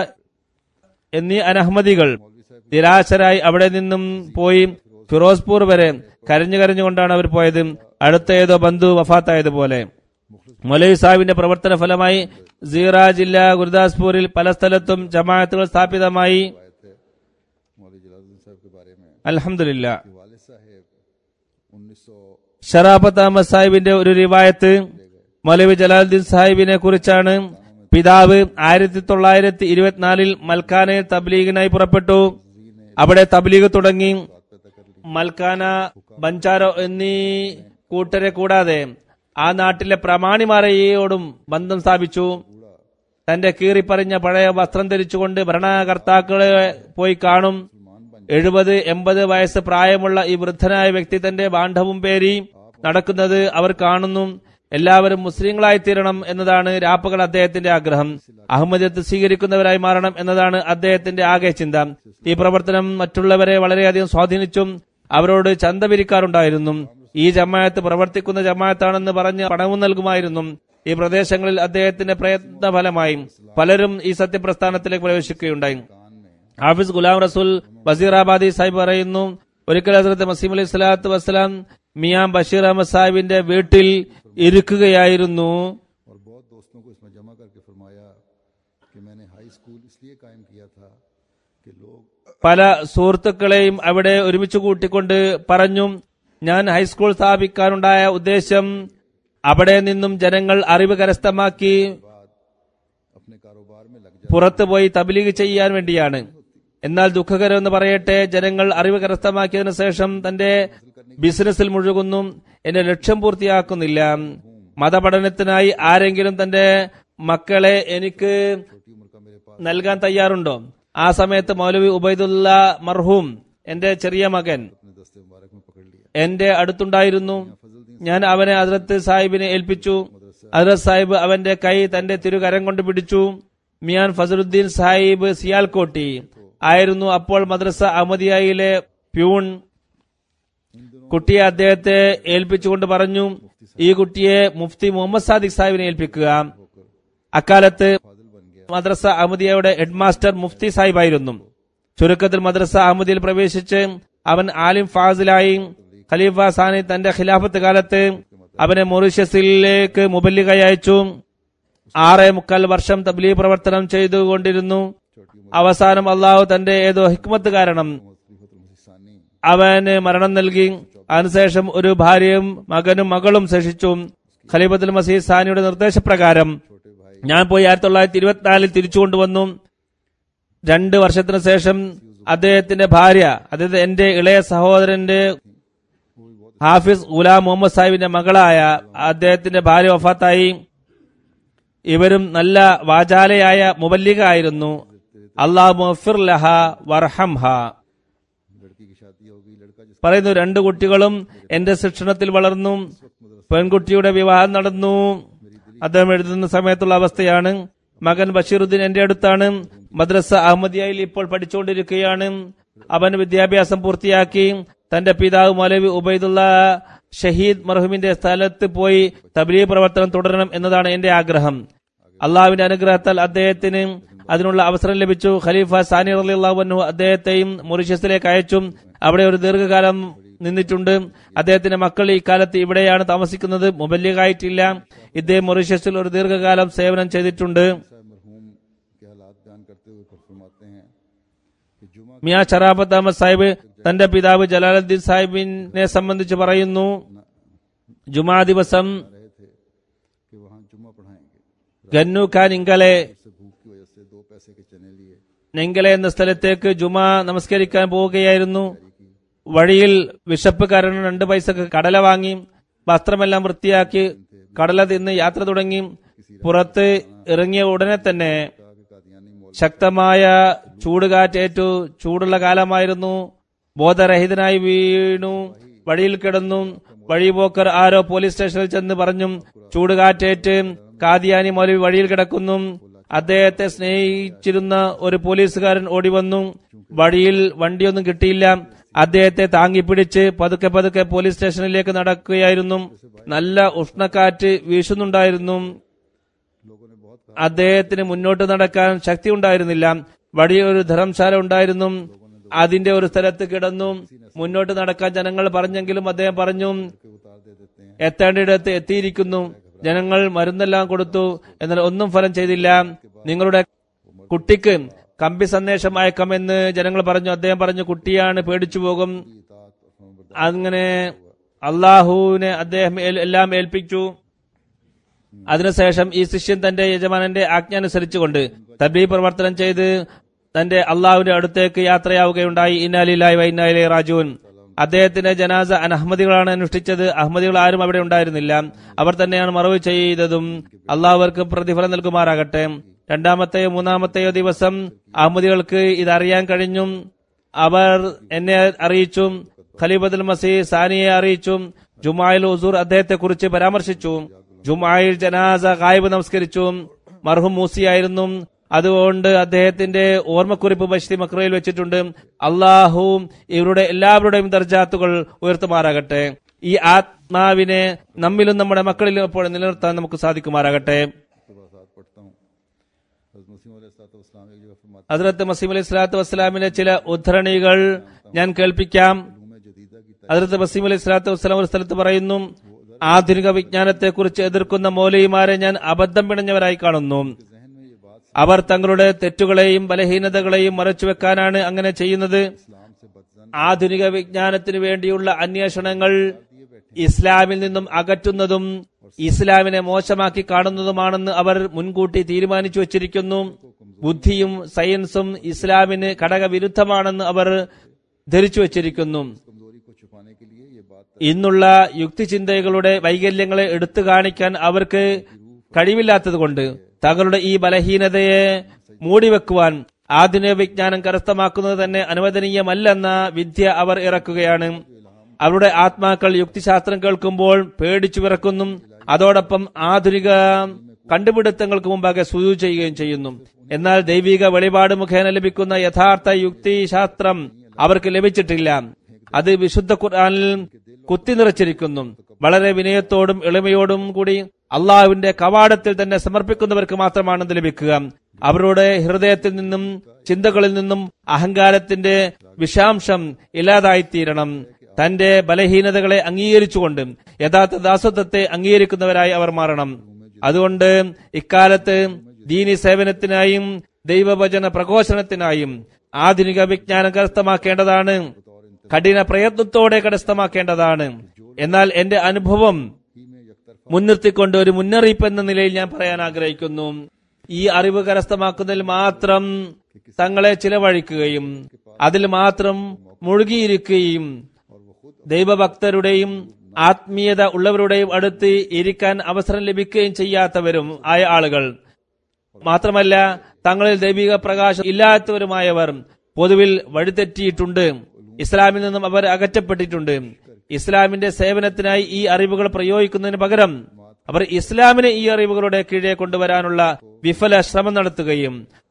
എന്നീ അനഹമ്മദികൾ നിരാശരായി അവിടെ നിന്നും പോയി ഫിറോസ്പൂർ വരെ കരഞ്ഞു കരഞ്ഞുകൊണ്ടാണ് അവർ പോയത് അടുത്ത ഏതോ ബന്ധു വഫാത്തായതുപോലെ മൊലൈ സാഹിബിന്റെ പ്രവർത്തന ഫലമായി സീറ ജില്ല ഗുരുദാസ്പൂരിൽ പല സ്ഥലത്തും ജമാഅത്തുകൾ സ്ഥാപിതമായി आए थे मौलवी जलालुद्दीन साहब के बारे में അൽഹംദുലില്ല कि वालिद साहब उन्नीस सौ ഷറാഫത്ത് അഹമ്മദ് സാഹിബിന്റെ ഒരു റിവായത്ത് മൗലവി ജലാലുദ്ദീൻ സാഹിബിനെ കുറിച്ചാണ് പിതാവ് ആയിരത്തി തൊള്ളായിരത്തി ഇരുപത്തിനാലിൽ മൽക്കാനയിൽ തബ്ലീഗിനായി പുറപ്പെട്ടു അവിടെ തബ്ലീഗ് തുടങ്ങി മൽക്കാന ബഞ്ചാരോ എന്നീ കൂട്ടരെ കൂടാതെ ആ നാട്ടിലെ പ്രമാണിമാരെയോടും ബന്ധം സ്ഥാപിച്ചു തന്റെ കീറിപ്പറിഞ്ഞ പഴയ വസ്ത്രം ധരിച്ചുകൊണ്ട് ഭരണകർത്താക്കളെ പോയി കാണും എഴുപത് എൺപത് വയസ്സ് പ്രായമുള്ള ഈ വൃദ്ധനായ വ്യക്തി തന്റെ ബാണ്ഡവും പേരി നടക്കുന്നത് അവർ കാണുന്നു എല്ലാവരും മുസ്ലിങ്ങളായി തീരണം എന്നതാണ് രാപ്പകൽ അദ്ദേഹത്തിന്റെ ആഗ്രഹം അഹമ്മദിയത്ത് സ്വീകരിക്കുന്നവരായി മാറണം എന്നതാണ് അദ്ദേഹത്തിന്റെ ആകെ ചിന്ത ഈ പ്രവർത്തനം മറ്റുള്ളവരെ വളരെയധികം സ്വാധീനിച്ചും അവരോട് ചന്ത പിരിക്കാറുണ്ടായിരുന്നു ഈ ജമാഅത്ത് പ്രവർത്തിക്കുന്ന ജമാഅത്താണെന്ന് പറഞ്ഞ് പണവും നൽകുമായിരുന്നു ഈ പ്രദേശങ്ങളിൽ അദ്ദേഹത്തിന്റെ പ്രയത്ന ഫലമായി പലരും ഈ സത്യപ്രസ്ഥാനത്തിലേക്ക് പ്രവേശിക്കുകയുണ്ടായി ഹാഫിസ് ഗുലാം റസൂൽ വസീറാബാദി സാഹിബ് പറയുന്നു ഒരിക്കൽ ഹസരത്ത് മസീം അലൈഹി സ്വലാത്തു വസ്സലാം മിയാം ബഷീർ അഹമ്മദ് സാഹിബിന്റെ വീട്ടിൽ ഇരിക്കുകയായിരുന്നു और बहुत दोस्तों को इसमें जमा करके फरमाया कि मैंने हाई स्कूल इसलिए कायम किया था कि लोग പല സുഹൃത്തുക്കളെയും അവിടെ ഒരുമിച്ച് കൂട്ടിക്കൊണ്ട് പറഞ്ഞു ഞാൻ ഹൈസ്കൂൾ സ്ഥാപിക്കാനുണ്ടായ ഉദ്ദേശം അവിടെ നിന്നും ജനങ്ങൾ അറിവ് കരസ്ഥമാക്കി अपने कारोबार में लग പുറത്തു പോയി തബ്ലീഗ് ചെയ്യാൻ വേണ്ടിയാണ് എന്നാൽ ദുഃഖകരം എന്ന് പറയട്ടെ ജനങ്ങൾ അറിവ് കരസ്ഥമാക്കിയതിനു ശേഷം തന്റെ ബിസിനസ്സിൽ മുഴുകുന്നു എന്റെ ലക്ഷ്യം പൂർത്തിയാക്കുന്നില്ല മതപഠനത്തിനായി ആരെങ്കിലും തന്റെ മക്കളെ എനിക്ക് छोटी उम्र का मेरे पास നൽകാൻ തയ്യാറുണ്ടോ ആ സമയത്ത് മൗലവി ഉബൈദുല്ല മർഹൂം എന്റെ ചെറിയ മകൻ अपने दस्ते मुबारक में पकड़ लिया എന്റെ അടുത്തുണ്ടായിരുന്നു ഞാൻ അവനെ ഹസ്രത്ത് സാഹിബിനെ ഏൽപ്പിച്ചു ഹസ്രത്ത് സാഹിബ് അവന്റെ കൈ തന്റെ തിരുകരം കൊണ്ട് പിടിച്ചു മിയാൻ ഫസലുദ്ദീൻ സാഹിബ് സിയാൽകോട്ടി ആയിരുന്നു അപ്പോൾ മദ്രസ അഹമ്മദിയയിലെ പ്യൂൺ കുട്ടിയെ അദ്ദേഹത്തെ ഏൽപ്പിച്ചുകൊണ്ട് പറഞ്ഞു ഈ കുട്ടിയെ മുഫ്തി മുഹമ്മദ് സാദിഖ് സാഹിബിനെ ഏൽപ്പിക്കുക അക്കാലത്ത് മദ്രസ അഹമ്മദിയയുടെ ഹെഡ്മാസ്റ്റർ മുഫ്തി സാഹിബായിരുന്നു ചുരുക്കത്തിൽ മദ്രസ അഹമ്മദിയിൽ പ്രവേശിച്ച് അവൻ ആലിം ഫാസിലായി ഖലീഫ സാനി തന്റെ ഖിലാഫത്ത് കാലത്ത് അവനെ മൊറീഷ്യസിലേക്ക് മുബല്ലിഗായി അയച്ചു ആറേ മുക്കാൽ വർഷം തബ്ലീഗ് പ്രവർത്തനം ചെയ്തുകൊണ്ടിരുന്നു അവസാനം അള്ളാഹു തന്റെ ഏതോ ഹിക്മത്ത് കാരണം सानी അവന് മരണം നൽകി അതിനുശേഷം ഒരു ഭാര്യയും മകനും മകളും ശേഷിച്ചു ഖലീഫത്തുൽ മസീദ് സാനിയുടെ നിർദ്ദേശപ്രകാരം ഞാൻ പോയി ആയിരത്തി തൊള്ളായിരത്തി ഇരുപത്തിനാലിൽ തിരിച്ചു കൊണ്ടുവന്നു രണ്ട് വർഷത്തിന് ശേഷം അദ്ദേഹത്തിന്റെ ഭാര്യ അതായത് എന്റെ ഇളയ സഹോദരന്റെ ഹാഫിസ് ഗുലാം മുഹമ്മദ് സാഹിബിന്റെ മകളായ അദ്ദേഹത്തിന്റെ ഭാര്യ വഫാത്തായി ഇവരും നല്ല വാചാലയായ മുബല്ലിക ആയിരുന്നു അള്ളാഹ് മുഫിർ ലഹ വർഹംഹ लड़की की शादी होगी लड़का जिस പറയുന്നു രണ്ട് കുട്ടികളും എന്റെ ശിക്ഷണത്തിൽ വളർന്നു പെൺകുട്ടിയുടെ വിവാഹം നടന്നു അദ്ദേഹം എഴുതുന്ന സമയത്തുള്ള അവസ്ഥയാണ് മകൻ ബഷീറുദ്ദീൻ എന്റെ അടുത്താണ് മദ്രസ അഹമ്മദിയയിൽ ഇപ്പോൾ പഠിച്ചുകൊണ്ടിരിക്കുകയാണ് അവൻ വിദ്യാഭ്യാസം പൂർത്തിയാക്കി തന്റെ പിതാവ് മൗലവി ഉബൈദുള്ള ഷഹീദ് മർഹൂമിന്റെ സ്ഥലത്ത് പോയി തബ്ലീഗ് പ്രവർത്തനം തുടരണം എന്നതാണ് എന്റെ ആഗ്രഹം അള്ളാഹുവിന്റെ അനുഗ്രഹത്താൽ അദ്ദേഹത്തിന് അതിനുള്ള അവസരം ലഭിച്ചു ഖലീഫ സാനി അള്ളാഹു അദ്ദേഹത്തെയും മൊറീഷ്യസിലേക്ക് അയച്ചു അവിടെ ഒരു ദീർഘകാലം നിന്നിട്ടുണ്ട് അദ്ദേഹത്തിന്റെ മക്കൾ ഈ കാലത്ത് ഇവിടെയാണ് താമസിക്കുന്നത് മുബല്ലിഗായിട്ടില്ല ഇദ്ദേഹം മൊറീഷ്യസിൽ ഒരു ദീർഘകാലം സേവനം ചെയ്തിട്ടുണ്ട് साहब मरहूम के हालात बयान करते हुए फरमाते हैं कि जुमा മിയാ ഷറാഫത്ത് അഹമ്മദ് സാഹിബ് തന്റെ പിതാവ് ജലാലുദ്ദീൻ സാഹിബിനെ സംബന്ധിച്ച് പറയുന്നു ജുമാ ദിവസം रहे थे कि वहाँ जुमा पढ़ाएंगे ഗന്നു ഖാൻ ഇങ്കലെ से भूख की वजह से दो पैसे के चने लिए നെങ്കലെ എന്ന സ്ഥലത്തേക്ക് ജുമാ നമസ്കരിക്കാൻ പോവുകയായിരുന്നു വഴിയിൽ വിശപ്പ് കാരണം രണ്ട് പൈസക്ക് കടല വാങ്ങി വസ്ത്രമെല്ലാം വൃത്തിയാക്കി കടല തിന്ന് യാത്ര തുടങ്ങി പുറത്ത് ഇറങ്ങിയ ഉടനെ തന്നെ कहा कि कादियानी मौल ശക്തമായ ചൂടുകാറ്റേറ്റു ചൂടുള്ള കാലമായിരുന്നു ബോധരഹിതനായി വീണു വഴിയിൽ കിടന്നു വഴിപോക്കർ ആരോ പോലീസ് സ്റ്റേഷനിൽ ചെന്ന് പറഞ്ഞു ചൂടുകാറ്റേറ്റ് കാദിയാനി മൗലവി വഴിയിൽ കിടക്കുന്നു അദ്ദേഹത്തെ സ്നേഹിച്ചിരുന്ന ഒരു പോലീസുകാരൻ ഓടി വന്നു വഴിയിൽ വണ്ടിയൊന്നും കിട്ടിയില്ല അദ്ദേഹത്തെ താങ്ങിപ്പിടിച്ച് പതുക്കെ പതുക്കെ പോലീസ് സ്റ്റേഷനിലേക്ക് നടക്കുകയായിരുന്നു നല്ല ഉഷ്ണക്കാറ്റ് വീശുന്നുണ്ടായിരുന്നു लोगों ने बहुत അദ്ദേഹത്തിന് മുന്നോട്ട് നടക്കാൻ ശക്തി ഉണ്ടായിരുന്നില്ല വഴി ഒരു ധർമ്മശാല ഉണ്ടായിരുന്നു അതിന്റെ ഒരു സ്ഥലത്ത് കിടന്നു മുന്നോട്ട് നടക്കാൻ ജനങ്ങൾ പറഞ്ഞെങ്കിലും അദ്ദേഹം പറഞ്ഞു के उतार दे देते हैं എത്തേണ്ടിടത്ത് എത്തിയിരിക്കുന്നു ജനങ്ങൾ മരുന്നെല്ലാം കൊടുത്തു എന്നാൽ ഒന്നും ഫലം ചെയ്തില്ല നിങ്ങളുടെ കുട്ടിക്ക് കമ്പി സന്ദേശം അയക്കാമെന്ന് ജനങ്ങൾ പറഞ്ഞു അദ്ദേഹം പറഞ്ഞു കുട്ടിയാണ് പേടിച്ചു പോകും इतात और फरमाबरदारी അങ്ങനെ അള്ളാഹുവിനെ അദ്ദേഹം ഏൽ- എല്ലാം ഏൽപ്പിച്ചു അതിനുശേഷം ഈ ശിഷ്യൻ തന്റെ യജമാനന്റെ ആജ്ഞ അനുസരിച്ചുകൊണ്ട് തബീ പ്രവർത്തനം ചെയ്ത് തന്റെ അള്ളാഹുവിന്റെ അടുത്തേക്ക് യാത്രയാവുകയുണ്ടായി ഇന്നാലിലായി വൈന്നാലി റാജുൻ അദ്ദേഹത്തിന്റെ ജനാസ അനഹമ്മദികളാണ് അനുഷ്ഠിച്ചത് അഹമ്മദികൾ ആരും അവിടെ ഉണ്ടായിരുന്നില്ല അവർ തന്നെയാണ് മറവ് ചെയ്തതും അള്ളാഹു അവർക്ക് പ്രതിഫലം നൽകുമാറാകട്ടെ രണ്ടാമത്തെയോ മൂന്നാമത്തെയോ ദിവസം അഹമ്മദികൾക്ക് ഇതറിയാൻ കഴിഞ്ഞു അവർ എന്നെ അറിയിച്ചു ഖലീഫത്തുൽ മസീ സാനിയെ അറിയിച്ചു ജുമായിൽ ഉസൂർ അദ്ദേഹത്തെ കുറിച്ച് പരാമർശിച്ചു ജുമായിൽ ജനാസ ഗായിബ് നമസ്കരിച്ചു മർഹും മൂസിയായിരുന്നു അതുകൊണ്ട് അദ്ദേഹത്തിന്റെ ഓർമ്മക്കുറിപ്പ് ബഷ്തി മക്രയിൽ വെച്ചിട്ടുണ്ട് അള്ളാഹു ഇവരുടെ എല്ലാവരുടെയും ദർജാത്തുകൾ ഉയർത്തുമാറാകട്ടെ ഈ ആത്മാവിനെ നമ്മിലും നമ്മുടെ മക്കളിലും എപ്പോഴും നിലനിർത്താൻ നമുക്ക് സാധിക്കുമാറാകട്ടെ के बाद साथ पढ़ता हूँ हज़रत मसीह अलैहिस्सलाम एक जगह फरमाते ഹസ്രത്ത് മസീം അലൈഹി സ്വലാത്തു വസ്സലാമിന്റെ ചില ഉദ്ധരണികൾ ഞാൻ കേൾപ്പിക്കാം हैं जदीदा की ഹസ്രത്ത് മസീം അലൈഹി സ്വലാത്തു വസ്സലാം ഒരു സ്ഥലത്ത് പറയുന്നു ആധുനിക വിജ്ഞാനത്തെക്കുറിച്ച് എതിർക്കുന്ന മൗലയിമാരെ ഞാൻ അബദ്ധം പിണഞ്ഞവരായി കാണുന്നു जहन में ये बात അവർ തങ്ങളുടെ തെറ്റുകളെയും ബലഹീനതകളെയും മറച്ചുവെക്കാനാണ് അങ്ങനെ ചെയ്യുന്നത് इस्लाम से बदजन ആധുനിക വിജ്ഞാനത്തിനു വേണ്ടിയുള്ള അന്വേഷണങ്ങൾ ഇസ്ലാമിൽ നിന്നും അകറ്റുന്നതും ഇസ്ലാമിനെ മോശമാക്കി കാണുന്നതുമാണെന്ന് അവർ മുൻകൂട്ടി തീരുമാനിച്ചു വച്ചിരിക്കുന്നു ബുദ്ധിയും സയൻസും ഇസ്ലാമിന് ഘടകവിരുദ്ധമാണെന്ന് അവർ ധരിച്ചു വച്ചിരിക്കുന്നു कमजोरी को छुपाने के लिए ये बात ഇന്നുള്ള യുക്തിചിന്തകളുടെ വൈകല്യങ്ങളെ എടുത്തു കാണിക്കാൻ അവർക്ക് കഴിവില്ലാത്തതുകൊണ്ട് തങ്ങളുടെ ഈ ബലഹീനതയെ മൂടിവെക്കുവാൻ ആധുനിക വിജ്ഞാനം കരസ്ഥമാക്കുന്നത് തന്നെ അനുവദനീയമല്ലെന്ന വിദ്യ അവർ ഇറക്കുകയാണ് അവരുടെ ആത്മാക്കൾ യുക്തിശാസ്ത്രം കേൾക്കുമ്പോൾ പേടിച്ചു വിറക്കുന്നു അതോടൊപ്പം ആധുനിക കണ്ടുപിടുത്തങ്ങൾക്ക് മുമ്പാകെ സുജു ചെയ്യുകയും ചെയ്യുന്നു എന്നാൽ ദൈവിക വെളിപാട് മുഖേന ലഭിക്കുന്ന യഥാർത്ഥ യുക്തിശാസ്ത്രം അവർക്ക് ലഭിച്ചിട്ടില്ല അത് വിശുദ്ധ ഖുർആനിൽ കുത്തി നിറച്ചിരിക്കുന്നു വളരെ വിനയത്തോടും എളിമയോടും കൂടി അള്ളാഹുവിന്റെ കവാടത്തിൽ തന്നെ സമർപ്പിക്കുന്നവർക്ക് മാത്രമാണ് ഇത് ലഭിക്കുക അവരുടെ ഹൃദയത്തിൽ നിന്നും ചിന്തകളിൽ നിന്നും അഹങ്കാരത്തിന്റെ വിഷാംശം ഇല്ലാതായിത്തീരണം തന്റെ ബലഹീനതകളെ അംഗീകരിച്ചുകൊണ്ട് യഥാർത്ഥ ദാസത്വത്തെ അംഗീകരിക്കുന്നവരായി അവർ മാറണം അതുകൊണ്ട് ഇക്കാലത്ത് ദീനി സേവനത്തിനായും ദൈവവചന പ്രഘോഷണത്തിനായും ആധുനിക വിജ്ഞാനം കരസ്ഥമാക്കേണ്ടതാണ് കഠിന പ്രയത്നത്തോടെ കരസ്ഥമാക്കേണ്ടതാണ് എന്നാൽ എന്റെ അനുഭവം മുൻനിർത്തിക്കൊണ്ട് ഒരു മുന്നറിയിപ്പ് എന്ന നിലയിൽ ഞാൻ പറയാൻ ആഗ്രഹിക്കുന്നു ഈ അറിവ് കരസ്ഥമാക്കുന്നതിൽ മാത്രം തങ്ങളെ ചിലവഴിക്കുകയും അതിൽ മാത്രം മുഴുകിയിരിക്കുകയും ദൈവഭക്തരുടെയും ആത്മീയത ഉള്ളവരുടെയും അടുത്ത് ഇരിക്കാൻ അവസരം ലഭിക്കുകയും ചെയ്യാത്തവരും ആയ ആളുകൾ മാത്രമല്ല തങ്ങളിൽ ദൈവിക പ്രകാശം ഇല്ലാത്തവരുമായവർ പൊതുവിൽ വഴിതെറ്റിയിട്ടുണ്ട് ഇസ്ലാമിൽ നിന്നും അവർ അകറ്റപ്പെട്ടിട്ടുണ്ട് ഇസ്ലാമിന്റെ സേവനത്തിനായി ഈ അറിവുകൾ പ്രയോഗിക്കുന്നതിന് പകരം അവർ ഇസ്ലാമിനെ ഈ അറിവുകളുടെ കീഴെ കൊണ്ടുവരാനുള്ള വിഫല ശ്രമം നടത്തുകയും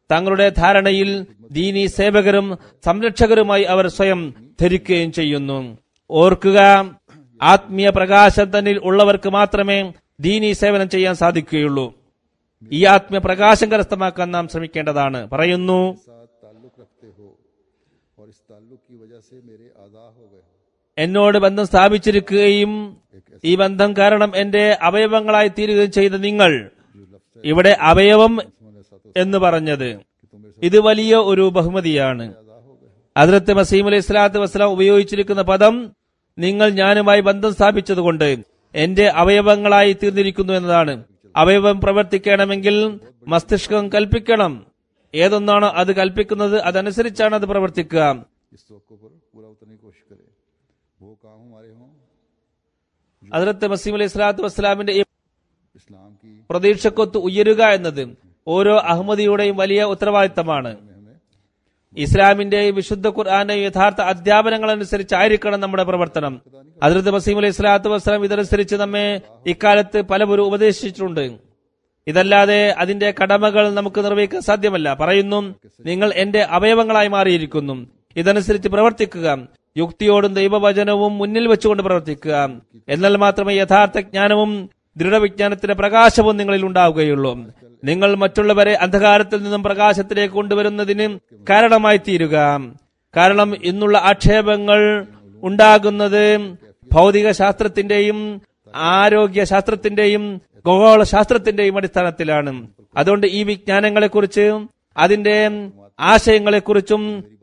തങ്ങളുടെ ധാരണയിൽ ദീനി സേവകരും സംരക്ഷകരുമായി അവർ സ്വയം ധരിക്കുകയും ചെയ്യുന്നു ഓർക്കുക ആത്മീയ പ്രകാശം തന്നിൽ ഉള്ളവർക്ക് മാത്രമേ ദീനി സേവനം ചെയ്യാൻ സാധിക്കുകയുള്ളൂ ഈ ആത്മീയ പ്രകാശം കരസ്ഥമാക്കാൻ നാം ശ്രമിക്കേണ്ടതാണ് പറയുന്നു साथ ताल्लुक रखते हो और इस ताल्लुक की वजह से मेरे आज़ा हो गए हो എന്നോട് ബന്ധം സ്ഥാപിച്ചിരിക്കുകയും ഈ ബന്ധം കാരണം എന്റെ അവയവങ്ങളായി തീരുകയും ചെയ്ത നിങ്ങൾ ഇവിടെ അവയവം എന്ന് പറഞ്ഞത് ഇത് വലിയ ഒരു ബഹുമതിയാണ് അതിർത്ത് മസീം അലൈഹി സ്വലാത്തു വസ്സലാം ഉപയോഗിച്ചിരിക്കുന്ന പദം നിങ്ങൾ ഞാനുമായി ബന്ധം സ്ഥാപിച്ചതുകൊണ്ട് എന്റെ അവയവങ്ങളായി തീർന്നിരിക്കുന്നു എന്നതാണ് അവയവം പ്രവർത്തിക്കണമെങ്കിൽ മസ്തിഷ്കം കൽപ്പിക്കണം ഏതൊന്നാണോ അത് കൽപ്പിക്കുന്നത് അതനുസരിച്ചാണ് അത് പ്രവർത്തിക്കുക इस तोक़ों पर पूरा उतरने की कोशिश करें वो काम हमारे हों അതിർത്ത് മസീം അലൈഹി സ്വലാത്തു വസ്സലാമിന്റെ ഈ इस्लाम की പ്രതീക്ഷക്കൊത്ത് ഉയരുക എന്നത് ഓരോ അഹമ്മദിയുടെയും വലിയ ഉത്തരവാദിത്തമാണ് ഇസ്ലാമിന്റെ വിശുദ്ധ ഖുർആാന്റെ യഥാർത്ഥ അധ്യാപനങ്ങൾ അനുസരിച്ചായിരിക്കണം നമ്മുടെ പ്രവർത്തനം അതിർത്ത് മസീം അലൈഹി സ്വലാത്തു വസ്സലാം ഇതനുസരിച്ച് നമ്മെ ഇക്കാലത്ത് പലവരും ഉപദേശിച്ചിട്ടുണ്ട് ഇതല്ലാതെ അതിന്റെ കടമകൾ നമുക്ക് നിർവഹിക്കാൻ സാധ്യമല്ല പറയുന്നു നിങ്ങൾ എന്റെ അവയവങ്ങളായി മാറിയിരിക്കുന്നു ഇതനുസരിച്ച് പ്രവർത്തിക്കുക യുക്തിയോടും ദൈവവചനവും മുന്നിൽ വെച്ചുകൊണ്ട് പ്രവർത്തിക്കുക എന്നാൽ മാത്രമേ യഥാർത്ഥ ജ്ഞാനവും ദൃഢവിജ്ഞാനത്തിന്റെ പ്രകാശവും നിങ്ങളിൽ ഉണ്ടാവുകയുള്ളൂ നിങ്ങൾ മറ്റുള്ളവരെ അന്ധകാരത്തിൽ നിന്നും പ്രകാശത്തിലേക്ക് കൊണ്ടുവരുന്നതിന് കാരണമായി തീരുക കാരണം ഇന്നുള്ള ആക്ഷേപങ്ങൾ ഉണ്ടാകുന്നത് ഭൗതിക ശാസ്ത്രത്തിന്റെയും ആരോഗ്യ ശാസ്ത്രത്തിന്റെയും ഖഗോള ശാസ്ത്രത്തിന്റെയും അടിസ്ഥാനത്തിലാണ് അതുകൊണ്ട് ഈ വിജ്ഞാനങ്ങളെക്കുറിച്ച് അതിന്റെ ആശയങ്ങളെക്കുറിച്ചും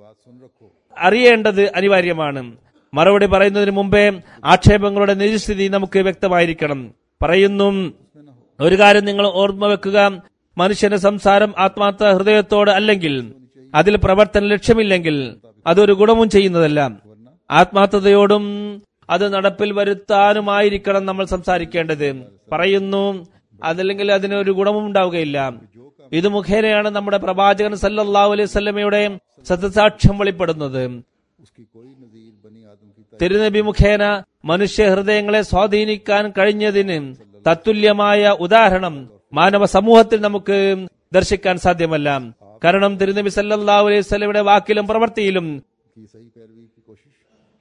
അറിയേണ്ടത് അനിവാര്യമാണ് മറുപടി പറയുന്നതിന് മുമ്പേ ആക്ഷേപങ്ങളുടെ നിജസ്ഥിതി നമുക്ക് വ്യക്തമായിരിക്കണം പറയുന്നു ഒരു കാര്യം നിങ്ങൾ ഓർമ്മ വെക്കുക മനുഷ്യന്റെ സംസാരം ആത്മാർത്ഥ ഹൃദയത്തോട് അല്ലെങ്കിൽ അതിൽ പ്രവർത്തന ലക്ഷ്യമില്ലെങ്കിൽ അതൊരു ഗുണവും ചെയ്യുന്നതല്ല ആത്മാർത്ഥതയോടും അത് നടപ്പിൽ വരുത്താനുമായിരിക്കണം നമ്മൾ സംസാരിക്കേണ്ടത് പറയുന്നു അതല്ലെങ്കിൽ അതിനൊരു ഗുണവും ഉണ്ടാവുകയില്ല ഇത് മുഖേനയാണ് നമ്മുടെ പ്രവാചകൻ സല്ലല്ലാഹു അലൈഹി സ്വല്ലമയുടെ സത്യസാക്ഷ്യം വെളിപ്പെടുന്നത് उसकी कोई नजीर बनी आदम की തിരുനബി മുഖേന മനുഷ്യ ഹൃദയങ്ങളെ സ്വാധീനിക്കാൻ കഴിഞ്ഞതിന് തത്തുല്യമായ ഉദാഹരണം മാനവ സമൂഹത്തിൽ നമുക്ക് ദർശിക്കാൻ സാധ്യമല്ല കാരണം തിരുനബി സല്ലല്ലാഹു അലൈഹി സ്വലയുടെ വാക്കിലും പ്രവൃത്തിയിലും की सही पैरवी की कोशिश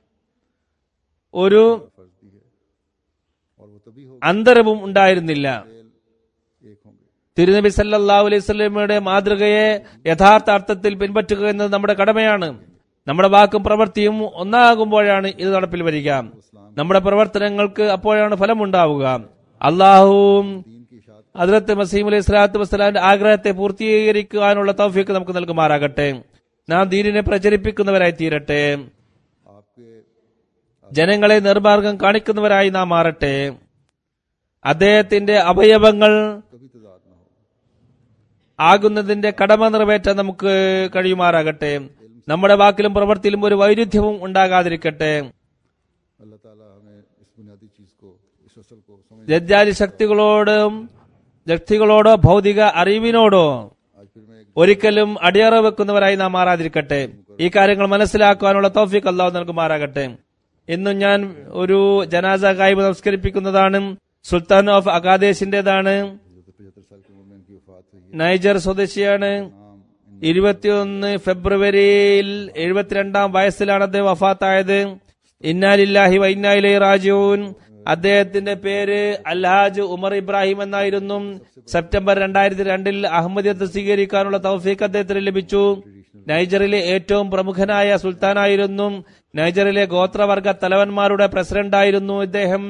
ഒരു फर्ज भी है और वो तभी हो അന്തരവും ഉണ്ടായിരുന്നില്ല एक होंगे തിരുനബി സല്ലല്ലാഹു അലൈഹി സ്വലമയുടെ മാതൃകയെ യഥാർത്ഥ അർത്ഥത്തിൽ പിൻപറ്റുക എന്നത് നമ്മുടെ കടമയാണ് നമ്മുടെ വാക്കും പ്രവൃത്തിയും ഒന്നാകുമ്പോഴാണ് ഇത് നടപ്പിൽ വരിക നമ്മുടെ പ്രവർത്തനങ്ങൾക്ക് അപ്പോഴാണ് ഫലമുണ്ടാവുക അള്ളാഹുവും दीन की इशात അതിലത്ത് മസീം അലൈഹി സ്വലാത്തു വസ്സലാമിന്റെ ആഗ്രഹത്തെ പൂർത്തീകരിക്കുവാനുള്ള തൗഫീക്ക് നമുക്ക് നൽകുമാറാകട്ടെ നാം ദീനിനെ പ്രചരിപ്പിക്കുന്നവരായി തീരട്ടെ आपके ജനങ്ങളെ നിർമാർഗം കാണിക്കുന്നവരായി നാം മാറട്ടെ അദ്ദേഹത്തിന്റെ അവയവങ്ങൾ कभी तजाद ना हो ആകുന്നതിന്റെ കടമ നിറവേറ്റാൻ നമുക്ക് കഴിയുമാറാകട്ടെ നമ്മുടെ വാക്കിലും പ്രവൃത്തിയിലും ഒരു വൈരുദ്ധ്യവും ഉണ്ടാകാതിരിക്കട്ടെ अल्लाह ताला हमें इस बुनियादी चीज को इस असल को समझ ജഡ്ജാലി ശക്തികളോടും ശക്തികളോടോ ഭൗതിക അറിവിനോടോ आज फिर मैं एक ഒരിക്കലും അടിയറ വെക്കുന്നവരായി നാം മാറാതിരിക്കട്ടെ ഈ കാര്യങ്ങൾ മനസ്സിലാക്കുവാനുള്ള തോഫിക്ക് അള്ളാഹു നൽകുമാറാകട്ടെ ഇന്നും ഞാൻ ഒരു ജനാസ കായ്മ നമസ്കരിപ്പിക്കുന്നതാണ് സുൽത്താൻ ഓഫ് അഗാദേശിന്റേതാണ് पचहत्तर साल की उम्र में इनकी वफात हुई है നൈജർ സ്വദേശിയാണ് नाम इन ഇരുപത്തിയൊന്ന് ഫെബ്രുവരിയിൽ എഴുപത്തിരണ്ടാം വയസ്സിലാണ് അദ്ദേഹം വഫാത്തായത് ഇന്നാലില്ലാഹി വൈന്നായിലെ റാജുൻ അദ്ദേഹത്തിന്റെ പേര് അൽഹാജ് ഉമർ ഇബ്രാഹിം എന്നായിരുന്നു സെപ്റ്റംബർ രണ്ടായിരത്തി രണ്ടിൽ അഹമ്മദിയത്ത് സ്വീകരിക്കാനുള്ള തൗഫീഖ് അദ്ദേഹത്തിന് ലഭിച്ചു നൈജറിലെ ഏറ്റവും പ്രമുഖനായ സുൽത്താനായിരുന്നു നൈജറിലെ ഗോത്രവർഗ തലവന്മാരുടെ പ്രസിഡന്റായിരുന്നു ഇദ്ദേഹം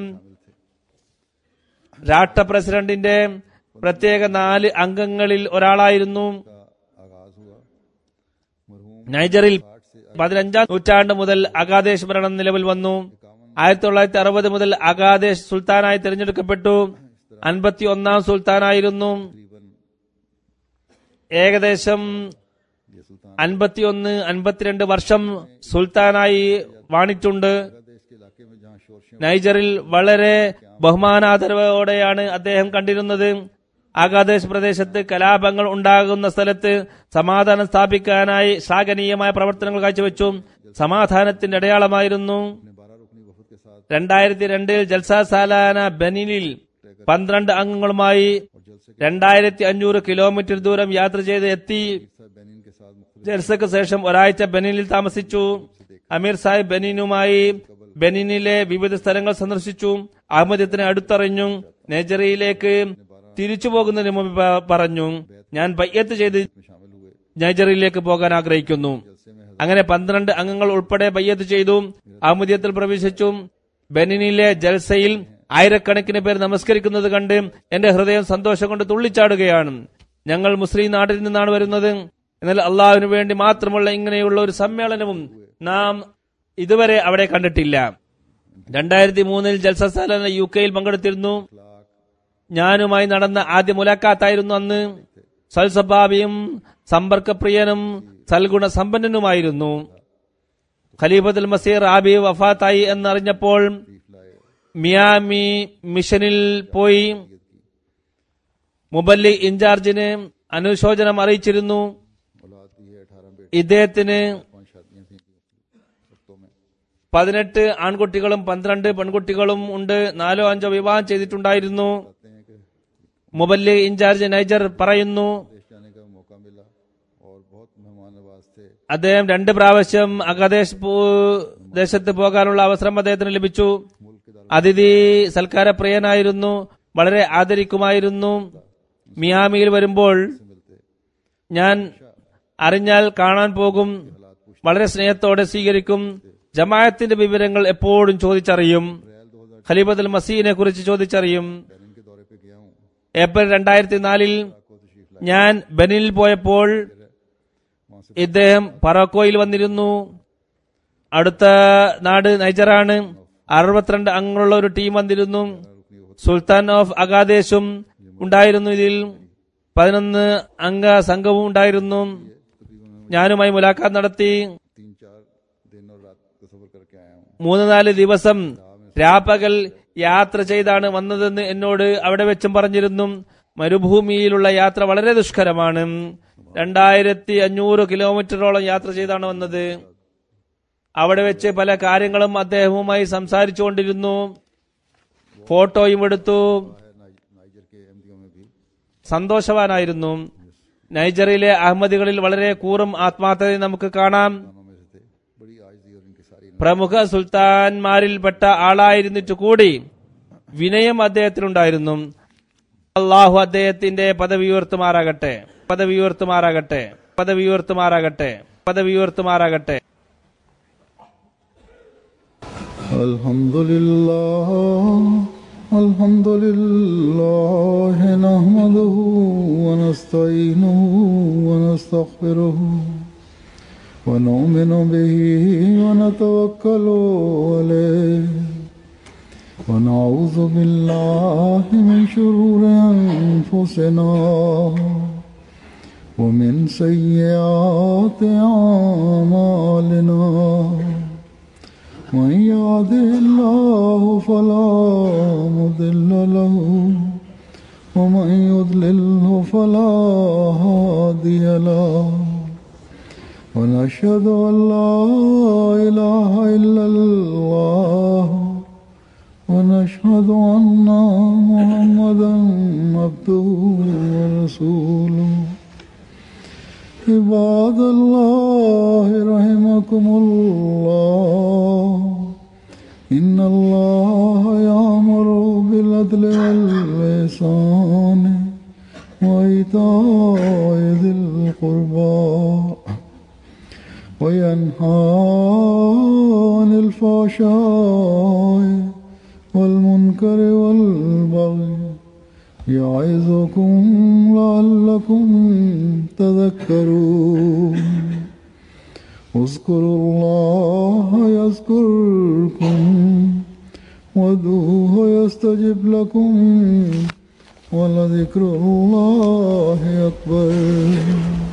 രാഷ്ട്ര പ്രസിഡന്റിന്റെ പ്രത്യേക നാല് അംഗങ്ങളിൽ ഒരാളായിരുന്നു का आगाज हुआ मरहूम നൈജറിൽ പതിനഞ്ചാം നൂറ്റാണ്ട് മുതൽ അഗാദേശ് ഭരണം നിലവിൽ വന്നു ആയിരത്തി തൊള്ളായിരത്തി അറുപത് മുതൽ അഗാദേശ് സുൽത്താനായി തിരഞ്ഞെടുക്കപ്പെട്ടു അൻപത്തി ഒന്നാം സുൽത്താനായിരുന്നു तकरीबन ഏകദേശം ये सुल्तान അൻപത്തിയൊന്ന് അൻപത്തിരണ്ട് വർഷം സുൽത്താനായി വാണിട്ടുണ്ട് देश के इलाके में जहाँ शोर शोर നൈജറിൽ വളരെ ബഹുമാനാദരവോടെയാണ് അദ്ദേഹം കണ്ടിരുന്നത് ആകാദേശ് പ്രദേശത്ത് കലാപങ്ങൾ ഉണ്ടാകുന്ന സ്ഥലത്ത് സമാധാനം സ്ഥാപിക്കാനായി ശ്ലാഘനീയമായ പ്രവർത്തനങ്ങൾ കാഴ്ചവെച്ചു സമാധാനത്തിന്റെ അടയാളമായിരുന്നു अपने बारह रुकनी वफद के साथ രണ്ടായിരത്തി രണ്ടിൽ ജൽസ സാലാന ബെനിനിൽ പന്ത്രണ്ട് അംഗങ്ങളുമായി जलसे രണ്ടായിരത്തി അഞ്ഞൂറ് കിലോമീറ്റർ ദൂരം യാത്ര ചെയ്ത് എത്തി साहब बेनिन के साथ मुख्तलिफ ജൽസക്ക് ശേഷം ഒരാഴ്ച ബെനിനിൽ താമസിച്ചു അമീർ സാഹിബ് ബെനിനുമായി ബെനിനിലെ വിവിധ സ്ഥലങ്ങൾ സന്ദർശിച്ചു അഹമ്മദത്തിന് അടുത്തറിഞ്ഞു നൈജറിയിലേക്ക് തിരിച്ചു പോകുന്നതിന് മുമ്പ് പ- പറഞ്ഞു ഞാൻ ബയ്യത്ത് ചെയ്ത് में शामिल हुए നൈജറിയിലേക്ക് പോകാൻ ആഗ്രഹിക്കുന്നു जलसे में അങ്ങനെ പന്ത്രണ്ട് അംഗങ്ങൾ ഉൾപ്പെടെ ബയ്യത്ത് ചെയ്തു അഹമ്മദിയത്തിൽ പ്രവേശിച്ചു ബെനിനിലെ ജൽസയിൽ ആയിരക്കണക്കിന് പേർ നമസ്കരിക്കുന്നത് കണ്ട് എന്റെ ഹൃദയം സന്തോഷം കൊണ്ട് തുള്ളിച്ചാടുകയാണ് ഞങ്ങൾ മുസ്ലിം നാട്ടിൽ നിന്നാണ് വരുന്നത് എന്നാൽ അള്ളാഹുവിന് വേണ്ടി മാത്രമുള്ള ഇങ്ങനെയുള്ള ഒരു സമ്മേളനവും നാം ഇതുവരെ അവിടെ കണ്ടിട്ടില്ല രണ്ടായിരത്തി മൂന്നിൽ ജൽസ സലാന യു കെയിൽ പങ്കെടുത്തിരുന്നു ഞാനുമായി നടന്ന ആദ്യ മുലാഖാത്തായിരുന്നു അന്ന് സൽസഭാബിയും സമ്പർക്കപ്രിയനും സൽഗുണ സമ്പന്നനുമായിരുന്നു ഖലീഫത്തുൽ മസീർ ആബി വഫാത്തായി എന്നറിഞ്ഞപ്പോൾ മിയാമി മിഷനിൽ പോയി മുബല്ലി ഇൻചാർജിന് അനുശോചനം അറിയിച്ചിരുന്നു औलाद दी है अठारह बेटे ഇദ്ദേഹത്തിന് पांच शादियां थी वक्तों में പതിനെട്ട് ആൺകുട്ടികളും പന്ത്രണ്ട് പെൺകുട്ടികളും ഉണ്ട് നാലോ അഞ്ചോ വിവാഹം ചെയ്തിട്ടുണ്ടായിരുന്നു कहते हैं कि മുബല്ലി ഇൻചാർജ് നൈജർ പറയുന്നു देश जाने का मौका मिला और बहुत मेहमान नवाज थे അദ്ദേഹം രണ്ട് പ്രാവശ്യം അഗദേശ് പോ- ദേശത്ത് പോകാനുള്ള അവസരം അദ്ദേഹത്തിന് ലഭിച്ചു मुल्क के दार അതിഥി സൽക്കാരപ്രിയനായിരുന്നു വളരെ ആദരിക്കുമായിരുന്നു മിയാമിയിൽ വരുമ്പോൾ मिलते ഞാൻ അറിഞ്ഞാൽ കാണാൻ പോകും വളരെ സ്നേഹത്തോടെ സ്വീകരിക്കും ജമാഅത്തിന്റെ വിവരങ്ങൾ എപ്പോഴും ചോദിച്ചറിയും रैल दो हजार ഖലീഫത്തുൽ മസീനെ കുറിച്ച് ചോദിച്ചറിയും बेनिन के दौरे पे गया हूँ ഏപ്രിൽ രണ്ടായിരത്തി നാലിൽ को तशरीफ ഞാൻ ബനിൽ പോയപ്പോൾ वहां से ഇദ്ദേഹം പറക്കോയിൽ വന്നിരുന്നു അടുത്ത നാട് നൈജറാണ് അറുപത്തിരണ്ട് അംഗങ്ങളുള്ള ഒരു ടീം വന്നിരുന്നു रुकनी होती സുൽത്താൻ ഓഫ് അഗാദേശും ഉണ്ടായിരുന്നു ഇതിൽ പതിനൊന്ന് അംഗ സംഘവും ഉണ്ടായിരുന്നു ഞാനുമായി മുലാഖാത്ത് നടത്തി तीन चार दिन और रात का सफर करके आया हूँ മൂന്ന് നാല് ദിവസം രാപ്പകൽ യാത്ര ചെയ്താണ് വന്നതെന്ന് എന്നോട് അവിടെ വെച്ചും പറഞ്ഞിരുന്നു മരുഭൂമിയിലുള്ള യാത്ര വളരെ ദുഷ്കരമാണ് രണ്ടായിരത്തി അഞ്ഞൂറ് കിലോമീറ്ററോളം യാത്ര ചെയ്താണ് വന്നത് അവിടെ വെച്ച് പല കാര്യങ്ങളും അദ്ദേഹവുമായി സംസാരിച്ചുകൊണ്ടിരുന്നു ഫോട്ടോയും എടുത്തു है नाइ- नाइजर के एमडीओ में भी സന്തോഷവാനായിരുന്നു നൈജറിലെ അഹമ്മദികളിൽ വളരെ കൂറും ആത്മാർത്ഥതയും നമുക്ക് കാണാം खानों में से थे बड़ी आजदी और इनकी सारी പ്രമുഖ സുൽത്താൻമാരിൽപ്പെട്ട ആളായിരുന്നിട്ട് കൂടി വിനയം അദ്ദേഹത്തിനുണ്ടായിരുന്നു അള്ളാഹു അദ്ദേഹത്തിന്റെ പദവി ഉയർത്തുമാറാകട്ടെ പദവി ഉയർത്തുമാറാകട്ടെ പദവി ഉയർത്തുമാറാകട്ടെ പദവി ഉയർത്തുമാറാകട്ടെ الحمد لله الحمد لله نحمده ونستعينه ونستغفره ونؤمن به ونتوكل عليه ونعوذ بالله من شرور أنفسنا ومن سيئات أعمالنا من يهده الله فلا مضل له ومن يضلله فلا هادي له ونشهد أن لا إله إلا الله ونشهد أن محمدا عبده ورسوله عباد الله رحمكم الله إن الله يأمر بالعدل والإحسان وإيتاء ذي القربى وينهى عن الفحشاء والمنكر والبغي يعظكم لعلكم تذكرون اذكروا الله يذكركم وادعوه يستجب لكم ولذكر الله أكبر